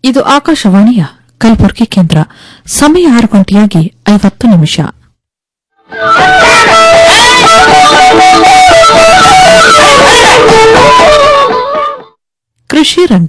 ಇದು ಆಕಾಶವಾಣಿಯ ಕಲಬುರಗಿ ಕೇಂದ್ರ ಸಮಯ ಆರು ಗಂಟೆಯಾಗಿ ಐವತ್ತು ನಿಮಿಷ ಕೃಷಿ ರಂಗ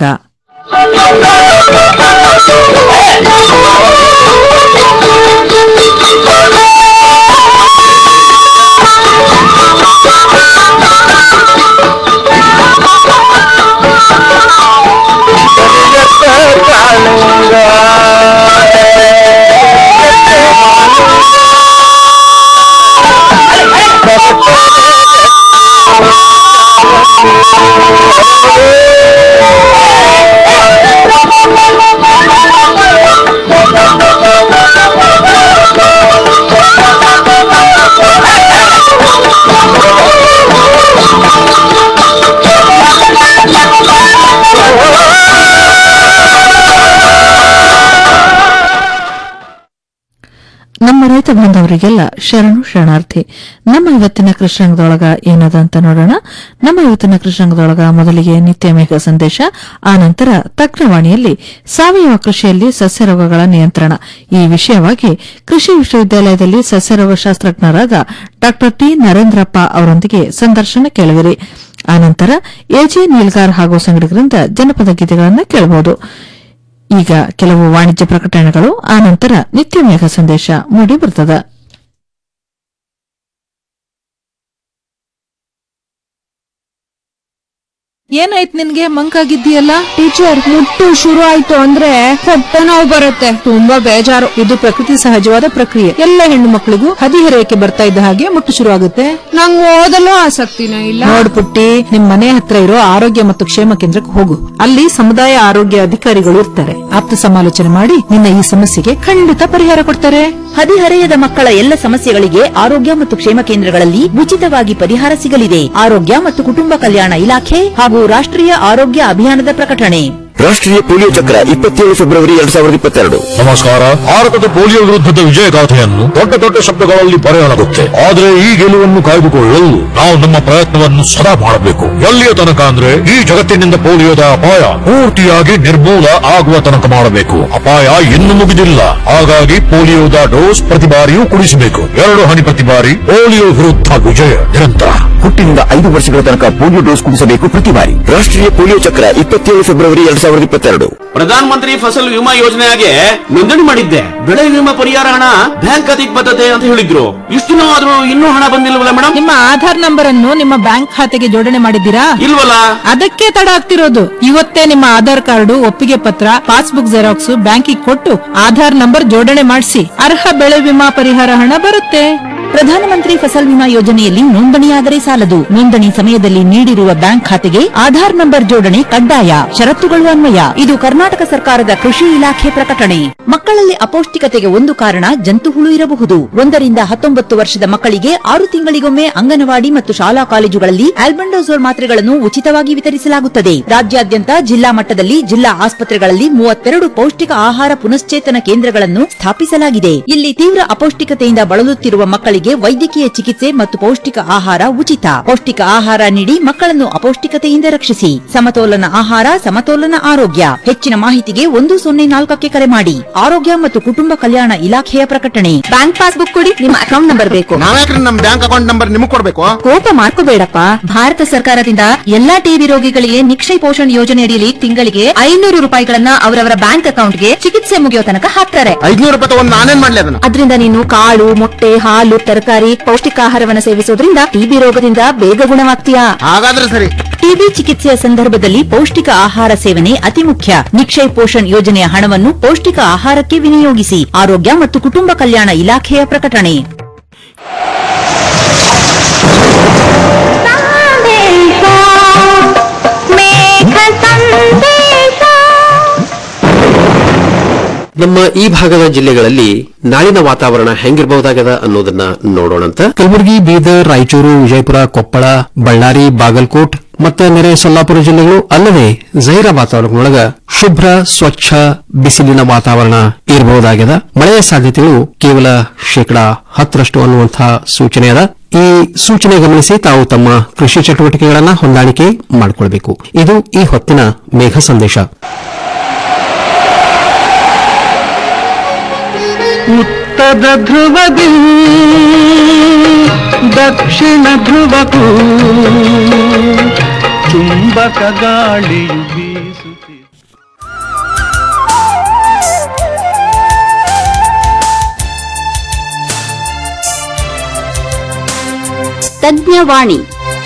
ನಮ್ಮ ರೈತ ಬಾಂಧವರಿಗೆಲ್ಲ ಶರಣು ಶರಣಾರ್ಥಿ ನಮ್ಮ ಇವತ್ತಿನ ಕೃಷ್ಣಾಂಗದೊಳಗ ಏನದ ಅಂತ ನೋಡೋಣ ನಮ್ಮ ಇವತ್ತಿನ ಕೃಷ್ಣಾಂಗದೊಳಗ ಮೊದಲಿಗೆ ನಿತ್ಯ ಮೇಘ ಸಂದೇಶ ಆ ನಂತರ ತಜ್ಞವಾಣಿಯಲ್ಲಿ ಸಾವಯವ ಕೃಷಿಯಲ್ಲಿ ಸಸ್ಯರೋಗಗಳ ನಿಯಂತ್ರಣ ಈ ವಿಷಯವಾಗಿ ಕೃಷಿ ವಿಶ್ವವಿದ್ಯಾಲಯದಲ್ಲಿ ಸಸ್ಯರೋಗ ಶಾಸ್ತ್ರಜ್ಞರಾದ ಡಾ ಟಿ ನರೇಂದ್ರಪ್ಪ ಅವರೊಂದಿಗೆ ಸಂದರ್ಶನ ಕೇಳುವಿರಿ ಆನಂತರ ಎಜೆ ನೀಲ್ಗಾರ್ ಹಾಗೂ ಸಂಗಡಿಗರಿಂದ ಜನಪದ ಗೀತೆಗಳನ್ನು ಕೇಳಬಹುದು ಈಗ ಕೆಲವು ವಾಣಿಜ್ಯ ಪ್ರಕಟಣೆಗಳು ಆ ನಂತರ ನಿತ್ಯ ಮೇಘ ಸಂದೇಶ ಮೂಡಿ ಬರ್ತದ ಏನಾಯ್ತು ನಿನ್ಗೆ ಮಂಕಾಗಿದ್ದೀಯಲ್ಲ ಟೀಚರ್ ಮುಟ್ಟು ಶುರು ಆಯ್ತು ಅಂದ್ರೆ ಹೊಟ್ಟೆ ನೋವು ಬರುತ್ತೆ ತುಂಬಾ ಬೇಜಾರು ಇದು ಪ್ರಕೃತಿ ಸಹಜವಾದ ಪ್ರಕ್ರಿಯೆ ಎಲ್ಲ ಹೆಣ್ಣು ಮಕ್ಕಳಿಗೂ ಹದಿಹರೆಯಕ್ಕೆ ಬರ್ತಾ ಇದ್ದ ಹಾಗೆ ಮುಟ್ಟು ಶುರು ಆಗುತ್ತೆ ನಂಗ್ ಓದಲು ಆಸಕ್ತಿನೇ ಇಲ್ಲ ನೋಡ್ ಪುಟ್ಟಿ ನಿಮ್ ಮನೆ ಹತ್ರ ಇರೋ ಆರೋಗ್ಯ ಮತ್ತು ಕ್ಷೇಮ ಕೇಂದ್ರಕ್ಕೆ ಹೋಗು ಅಲ್ಲಿ ಸಮುದಾಯ ಆರೋಗ್ಯ ಅಧಿಕಾರಿಗಳು ಇರ್ತಾರೆ ಆಪ್ತ ಸಮಾಲೋಚನೆ ಮಾಡಿ ನಿನ್ನ ಈ ಸಮಸ್ಯೆಗೆ ಖಂಡಿತ ಪರಿಹಾರ ಕೊಡ್ತಾರೆ ಹದಿಹರೆಯದ ಮಕ್ಕಳ ಎಲ್ಲ ಸಮಸ್ಯೆಗಳಿಗೆ ಆರೋಗ್ಯ ಮತ್ತು ಕ್ಷೇಮ ಕೇಂದ್ರಗಳಲ್ಲಿ ಉಚಿತವಾಗಿ ಪರಿಹಾರ ಸಿಗಲಿದೆ ಆರೋಗ್ಯ ಮತ್ತು ಕುಟುಂಬ ಕಲ್ಯಾಣ ಇಲಾಖೆ ಹಾಗೂ ರಾಷ್ಟ್ರೀಯ ಆರೋಗ್ಯ ಅಭಿಯಾನದ ಪ್ರಕಟಣೆ ರಾಷ್ಟ್ರೀಯ ಪೋಲಿಯೋ ಚಕ್ರ ಇಪ್ಪತ್ತೇಳು ಫೆಬ್ರವರಿ ಎರಡ್ ಸಾವಿರದ ಇಪ್ಪತ್ತೆರಡು ನಮಸ್ಕಾರ ಭಾರತದ ಪೋಲಿಯೋ ವಿರುದ್ಧದ ವಿಜಯಗಾಥೆಯನ್ನು ದೊಡ್ಡ ದೊಡ್ಡ ಶಬ್ದಗಳಲ್ಲಿ ಬರೆಯಲಾಗುತ್ತೆ ಆದರೆ ಈ ಗೆಲುವನ್ನು ಕಾಯ್ದುಕೊಳ್ಳಲು ನಾವು ನಮ್ಮ ಪ್ರಯತ್ನವನ್ನು ಸದಾ ಮಾಡಬೇಕು ಎಲ್ಲಿಯ ತನಕ ಅಂದ್ರೆ ಈ ಜಗತ್ತಿನಿಂದ ಪೋಲಿಯೋದ ಅಪಾಯ ಪೂರ್ತಿಯಾಗಿ ನಿರ್ಮೂಲ ಆಗುವ ತನಕ ಮಾಡಬೇಕು ಅಪಾಯ ಇನ್ನು ಮುಗಿದಿಲ್ಲ ಹಾಗಾಗಿ ಪೋಲಿಯೋದ ಡೋಸ್ ಪ್ರತಿ ಬಾರಿಯೂ ಕುಡಿಸಬೇಕು ಎರಡು ಹನಿ ಪ್ರತಿ ಬಾರಿ ಪೋಲಿಯೋ ವಿರುದ್ಧ ವಿಜಯ ನಿರಂತರ ಹುಟ್ಟಿನಿಂದ ಐದು ವರ್ಷಗಳ ತನಕ ಪೋಲಿಯೋ ಡೋಸ್ ಕುಡಿಸಬೇಕು ಪ್ರತಿ ಬಾರಿ ರಾಷ್ಟ್ರೀಯ ಪೋಲಿಯೋ ಚಕ್ರ ಇಪ್ಪತ್ತೇಳು ಫೆಬ್ರವರಿ ಎರಡ್ ಸಾವಿರದ ಇಪ್ಪತ್ತೆರಡು ಪ್ರಧಾನ ಮಂತ್ರಿ ಫಸಲ್ ವಿಮಾ ಯೋಜನೆಗೆ ನೋಂದಣಿ ಮಾಡಿದ್ದೆ ಬೆಳೆ ವಿಮಾ ಪರಿಹಾರ ಹಣ ಬ್ಯಾಂಕ್ ಖಾತೆಗೆ ಬರ್ತದೆ ಅಂತ ಹೇಳಿದ್ರು ಇಷ್ಟು ದಿನ ಆದ್ರೂ ಇನ್ನೂ ಹಣ ಬಂದಿಲ್ವಲ್ಲ ಮೇಡಮ್ ನಿಮ್ಮ ಆಧಾರ್ ನಂಬರ್ ಅನ್ನು ನಿಮ್ಮ ಬ್ಯಾಂಕ್ ಖಾತೆಗೆ ಜೋಡಣೆ ಮಾಡಿದ್ದೀರಾ ಇಲ್ವಲ್ಲ ಅದಕ್ಕೆ ತಡ ಆಗ್ತಿರೋದು ಇವತ್ತೇ ನಿಮ್ಮ ಆಧಾರ್ ಕಾರ್ಡು ಒಪ್ಪಿಗೆ ಪತ್ರ ಪಾಸ್ಬುಕ್ ಜೆರಾಕ್ಸ್ ಬ್ಯಾಂಕಿಗೆ ಕೊಟ್ಟು ಆಧಾರ್ ನಂಬರ್ ಜೋಡಣೆ ಮಾಡಿಸಿ ಅರ್ಹ ಬೆಳೆ ವಿಮಾ ಪರಿಹಾರ ಹಣ ಬರುತ್ತೆ ಪ್ರಧಾನಮಂತ್ರಿ ಫಸಲ್ ವಿಮಾ ಯೋಜನೆಯಲ್ಲಿ ನೋಂದಣಿಯಾದರೆ ಸಾಲದು ನೋಂದಣಿ ಸಮಯದಲ್ಲಿ ನೀಡಿರುವ ಬ್ಯಾಂಕ್ ಖಾತೆಗೆ ಆಧಾರ್ ನಂಬರ್ ಜೋಡಣೆ ಕಡ್ಡಾಯ ಷರತ್ತುಗಳು ಅನ್ವಯ ಇದು ಕರ್ನಾಟಕ ಸರ್ಕಾರದ ಕೃಷಿ ಇಲಾಖೆ ಪ್ರಕಟಣೆ ಮಕ್ಕಳಲ್ಲಿ ಅಪೌಷ್ಟಿಕತೆಗೆ ಒಂದು ಕಾರಣ ಜಂತು ಹುಳು ಇರಬಹುದು ಒಂದರಿಂದ ಹತ್ತೊಂಬತ್ತು ವರ್ಷದ ಮಕ್ಕಳಿಗೆ ಆರು ತಿಂಗಳಿಗೊಮ್ಮೆ ಅಂಗನವಾಡಿ ಮತ್ತು ಶಾಲಾ ಕಾಲೇಜುಗಳಲ್ಲಿ ಆಲ್ಬೆಂಡೋಸೋಲ್ ಮಾತ್ರೆಗಳನ್ನು ಉಚಿತವಾಗಿ ವಿತರಿಸಲಾಗುತ್ತದೆ ರಾಜ್ಯಾದ್ಯಂತ ಜಿಲ್ಲಾ ಮಟ್ಟದಲ್ಲಿ ಜಿಲ್ಲಾ ಆಸ್ಪತ್ರೆಗಳಲ್ಲಿ ಮೂವತ್ತೆರಡು ಪೌಷ್ಟಿಕ ಆಹಾರ ಪುನಶ್ಚೇತನ ಕೇಂದ್ರಗಳನ್ನು ಸ್ಥಾಪಿಸಲಾಗಿದೆ ಇಲ್ಲಿ ತೀವ್ರ ಅಪೌಷ್ಟಿಕತೆಯಿಂದ ಬಳಲುತ್ತಿರುವ ಮಕ್ಕಳಿಗೆ ವೈದ್ಯಕೀಯ ಚಿಕಿತ್ಸೆ ಮತ್ತು ಪೌಷ್ಟಿಕ ಆಹಾರ ಉಚಿತ ಪೌಷ್ಟಿಕ ಆಹಾರ ನೀಡಿ ಮಕ್ಕಳನ್ನು ಅಪೌಷ್ಟಿಕತೆಯಿಂದ ರಕ್ಷಿಸಿ ಸಮತೋಲನ ಆಹಾರ ಸಮತೋಲನ ಆರೋಗ್ಯ ಹೆಚ್ಚಿನ ಮಾಹಿತಿಗೆ ಒಂದು ಸೊನ್ನೆ ನಾಲ್ಕಕ್ಕೆ ಕರೆ ಮಾಡಿ ಆರೋಗ್ಯ ಮತ್ತು ಕುಟುಂಬ ಕಲ್ಯಾಣ ಇಲಾಖೆಯ ಪ್ರಕಟಣೆ ಬ್ಯಾಂಕ್ ಪಾಸ್ಬುಕ್ ಕೊಡಿ ನಿಮ್ಮ ಅಕೌಂಟ್ ನಂಬರ್ ಬೇಕು ನಾವ್ಯಾಕ್ರಿ ನಮ್ ಬ್ಯಾಂಕ್ ಅಕೌಂಟ್ ನಂಬರ್ ನಿಮಗ್ ಕೊಡ್ಬೇಕು ಕೋಪ ಮಾಡ್ಕೋಬೇಡಪ್ಪ ಭಾರತ ಸರ್ಕಾರದಿಂದ ಎಲ್ಲಾ ಟಿಬಿ ರೋಗಿಗಳಿಗೆ ನಿಕ್ಷಯ ಪೋಷಣ್ ಯೋಜನೆ ಅಡಿಯಲ್ಲಿ ತಿಂಗಳಿಗೆ ಐನೂರು ರೂಪಾಯಿಗಳನ್ನ ಅವರವರ ಬ್ಯಾಂಕ್ ಅಕೌಂಟ್ಗೆ ಚಿಕಿತ್ಸೆ ಮುಗಿಯೋ ತನಕ ಹಾಕ್ತಾರೆ ಐದ್ನೂರು ರೂಪಾಯಿ ತಗೊಂಡ್ ನಾನೇನ್ ಮಾಡ್ಲಿ ಅದನ್ನ ಅದರಿಂದ ನೀನು ಕಾಳು ಮೊಟ್ಟೆ ಹಾಲು ತರಕಾರಿ ಪೌಷ್ಟಿಕಾಹಾರವನ್ನ ಸೇವಿಸೋದ್ರಿಂದ ಟಿಬಿ ರೋಗದಿಂದ ಬೇಗ ಗುಣವಾಗ್ತೀಯಾ ಹಾಗಾದ್ರೆ ಸರಿ ಟಿಬಿ ಚಿಕಿತ್ಸೆಯ ಸಂದರ್ಭದಲ್ಲಿ ಪೌಷ್ಟಿಕ ಆಹಾರ ಸೇವನೆ ಅತಿ ಮುಖ್ಯ ನಿಕ್ಷಯ್ ಪೋಷಣ್ ಯೋಜನೆಯ ಹಣವನ್ನು ಪೌಷ್ಟಿಕ ಆಹಾರಕ್ಕೆ ವಿನಿಯೋಗಿಸಿ ಆರೋಗ್ಯ ಮತ್ತು ಕುಟುಂಬ ಕಲ್ಯಾಣ ಇಲಾಖೆಯ ಪ್ರಕಟಣೆ ನಮ್ಮ ಈ ಭಾಗದ ಜಿಲ್ಲೆಗಳಲ್ಲಿ ನಾಳಿನ ವಾತಾವರಣ ಹೆಂಗಿರಬಹುದಾಗದ ಅನ್ನೋದನ್ನ ನೋಡೋಣಂತ ಕಲಬುರಗಿ ಬೀದರ್ ರಾಯಚೂರು ವಿಜಯಪುರ ಕೊಪ್ಪಳ ಬಳ್ಳಾರಿ ಬಾಗಲಕೋಟ್ ಮತ್ತು ನೆರೆ ಸೊಲ್ಲಾಪುರ ಜಿಲ್ಲೆಗಳು ಅಲ್ಲದೆ ಜೈರ ವಾತಾವರಣದೊಳಗ ಶುಭ್ರ ಸ್ವಚ್ಛ ಬಿಸಿಲಿನ ವಾತಾವರಣ ಇರಬಹುದಾಗಿದೆ ಮಳೆಯ ಸಾಧ್ಯತೆಗಳು ಕೇವಲ ಶೇಕಡಾ ಹತ್ತರಷ್ಟು ಅನ್ನುವಂತಹ ಸೂಚನೆ ಅದ ಈ ಸೂಚನೆ ಗಮನಿಸಿ ತಾವು ತಮ್ಮ ಕೃಷಿ ಚಟುವಟಿಕೆಗಳನ್ನ ಹೊಂದಾಣಿಕೆ ಮಾಡಿಕೊಳ್ಬೇಕು ಇದು ಈ ಹೊತ್ತಿನ ಮೇಘ ಸಂದೇಶ ಉತ್ತರ ಧ್ರುವದಿ ದಕ್ಷಿಣ ಧ್ರುವಕ್ಕೂ ಚುಂಬಕ ಗಾಳಿಯು ಬೀಸುತ್ತಿದೆ ತಜ್ಞವಾಣಿ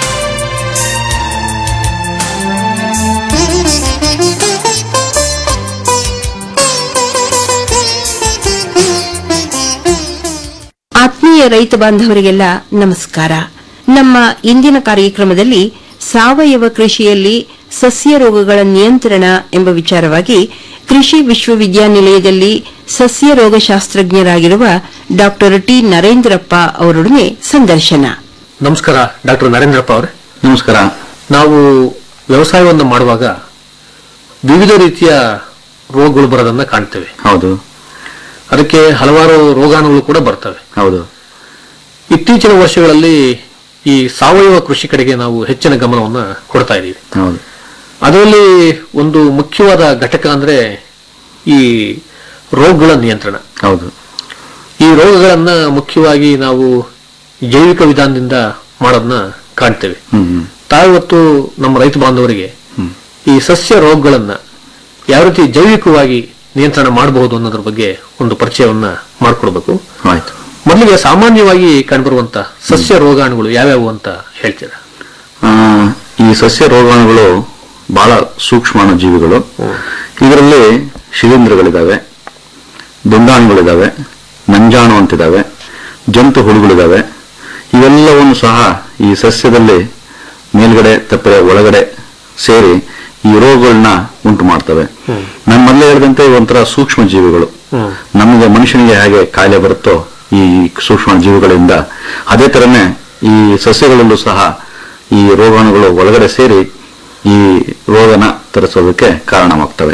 ಆತ್ಮೀಯ ರೈತ ಬಾಂಧವರಿಗೆಲ್ಲ ನಮಸ್ಕಾರ ನಮ್ಮ ಇಂದಿನ ಕಾರ್ಯಕ್ರಮದಲ್ಲಿ ಸಾವಯವ ಕೃಷಿಯಲ್ಲಿ ಸಸ್ಯ ರೋಗಗಳ ನಿಯಂತ್ರಣ ಎಂಬ ವಿಚಾರವಾಗಿ ಕೃಷಿ ವಿಶ್ವವಿದ್ಯಾನಿಲಯದಲ್ಲಿ ಸಸ್ಯ ರೋಗಶಾಸ್ತ್ರಜ್ಞರಾಗಿರುವ ಡಾಕ್ಟರ್ ಟಿ ನರೇಂದ್ರಪ್ಪ ಅವರೊಡನೆ ಸಂದರ್ಶನ ನಮಸ್ಕಾರ ಡಾಕ್ಟರ್ ನರೇಂದ್ರಪ್ಪ ಅವರೇ ನಮಸ್ಕಾರ ನಾವು ವ್ಯವಸಾಯವನ್ನು ಮಾಡುವಾಗ ವಿವಿಧ ರೀತಿಯ ರೋಗಗಳು ಬರೋದನ್ನ ಕಾಣ್ತೇವೆ ಹೌದು ಅದಕ್ಕೆ ಹಲವಾರು ರೋಗಾಣುಗಳು ಕೂಡ ಬರ್ತವೆ ಹೌದು ಇತ್ತೀಚಿನ ವರ್ಷಗಳಲ್ಲಿ ಈ ಸಾವಯವ ಕೃಷಿ ಕಡೆಗೆ ನಾವು ಹೆಚ್ಚಿನ ಗಮನವನ್ನು ಕೊಡ್ತಾ ಇದ್ದೀವಿ ಹೌದು ಅದರಲ್ಲಿ ಒಂದು ಮುಖ್ಯವಾದ ಘಟಕ ಅಂದ್ರೆ ಈ ರೋಗಗಳ ನಿಯಂತ್ರಣ ಹೌದು ಈ ರೋಗಗಳನ್ನ ಮುಖ್ಯವಾಗಿ ನಾವು ಜೈವಿಕ ವಿಧಾನದಿಂದ ಮಾಡೋದನ್ನ ಕಾಣ್ತೇವೆ ಹ್ಮ್ ತಾವಿವತ್ತು ನಮ್ಮ ರೈತ ಬಾಂಧವರಿಗೆ ಈ ಸಸ್ಯ ರೋಗಗಳನ್ನ ಯಾವ ರೀತಿ ಜೈವಿಕವಾಗಿ ನಿಯಂತ್ರಣ ಮಾಡಬಹುದು ಅನ್ನೋದ್ರ ಬಗ್ಗೆ ಒಂದು ಪರಿಚಯವನ್ನ ಮಾಡಿಕೊಡ್ಬೇಕು ಆಯ್ತು ಮೊದಲಿಗೆ ಸಾಮಾನ್ಯವಾಗಿ ಕಂಡುಬರುವಂತ ಸಸ್ಯ ರೋಗಾಣುಗಳು ಯಾವ್ಯಾವು ಅಂತ ಹೇಳ್ತೀರಾ ಆ, ಈ ಸಸ್ಯ ರೋಗಾಣುಗಳು ಬಹಳ ಸೂಕ್ಷ್ಮಾಣು ಜೀವಿಗಳು ಇದರಲ್ಲಿ ಶಿಲೀಂಧ್ರಗಳಿದಾವೆ ದುಂಡಾಣುಗಳಿದಾವೆ ನಂಜಾಣು ಅಂತಿದಾವೆ ಜಂತು ಹುಳುಗಳಿದಾವೆ ಇವೆಲ್ಲವನ್ನು ಸಹ ಈ ಸಸ್ಯದಲ್ಲಿ ಮೇಲ್ಗಡೆ ತಪ್ಪರೆ ಒಳಗಡೆ ಸೇರಿ ಈ ರೋಗಗಳನ್ನ ಉಂಟು ಮಾಡ್ತವೆ ನಾನು ಮೊದಲೇ ಹೇಳಿದಂತೆ ಒಂಥರ ಸೂಕ್ಷ್ಮ ಜೀವಿಗಳು ನಮಗೆ ಮನುಷ್ಯನಿಗೆ ಹೇಗೆ ಕಾಯಿಲೆ ಬರುತ್ತೋ ಈ ಸೂಕ್ಷ್ಮ ಜೀವಿಗಳಿಂದ ಅದೇ ತರನೇ ಈ ಸಸ್ಯಗಳಲ್ಲೂ ಸಹ ಈ ರೋಗಾಣುಗಳು ಒಳಗಡೆ ಸೇರಿ ಈ ರೋಗನ ತರಿಸೋದಕ್ಕೆ ಕಾರಣವಾಗ್ತವೆ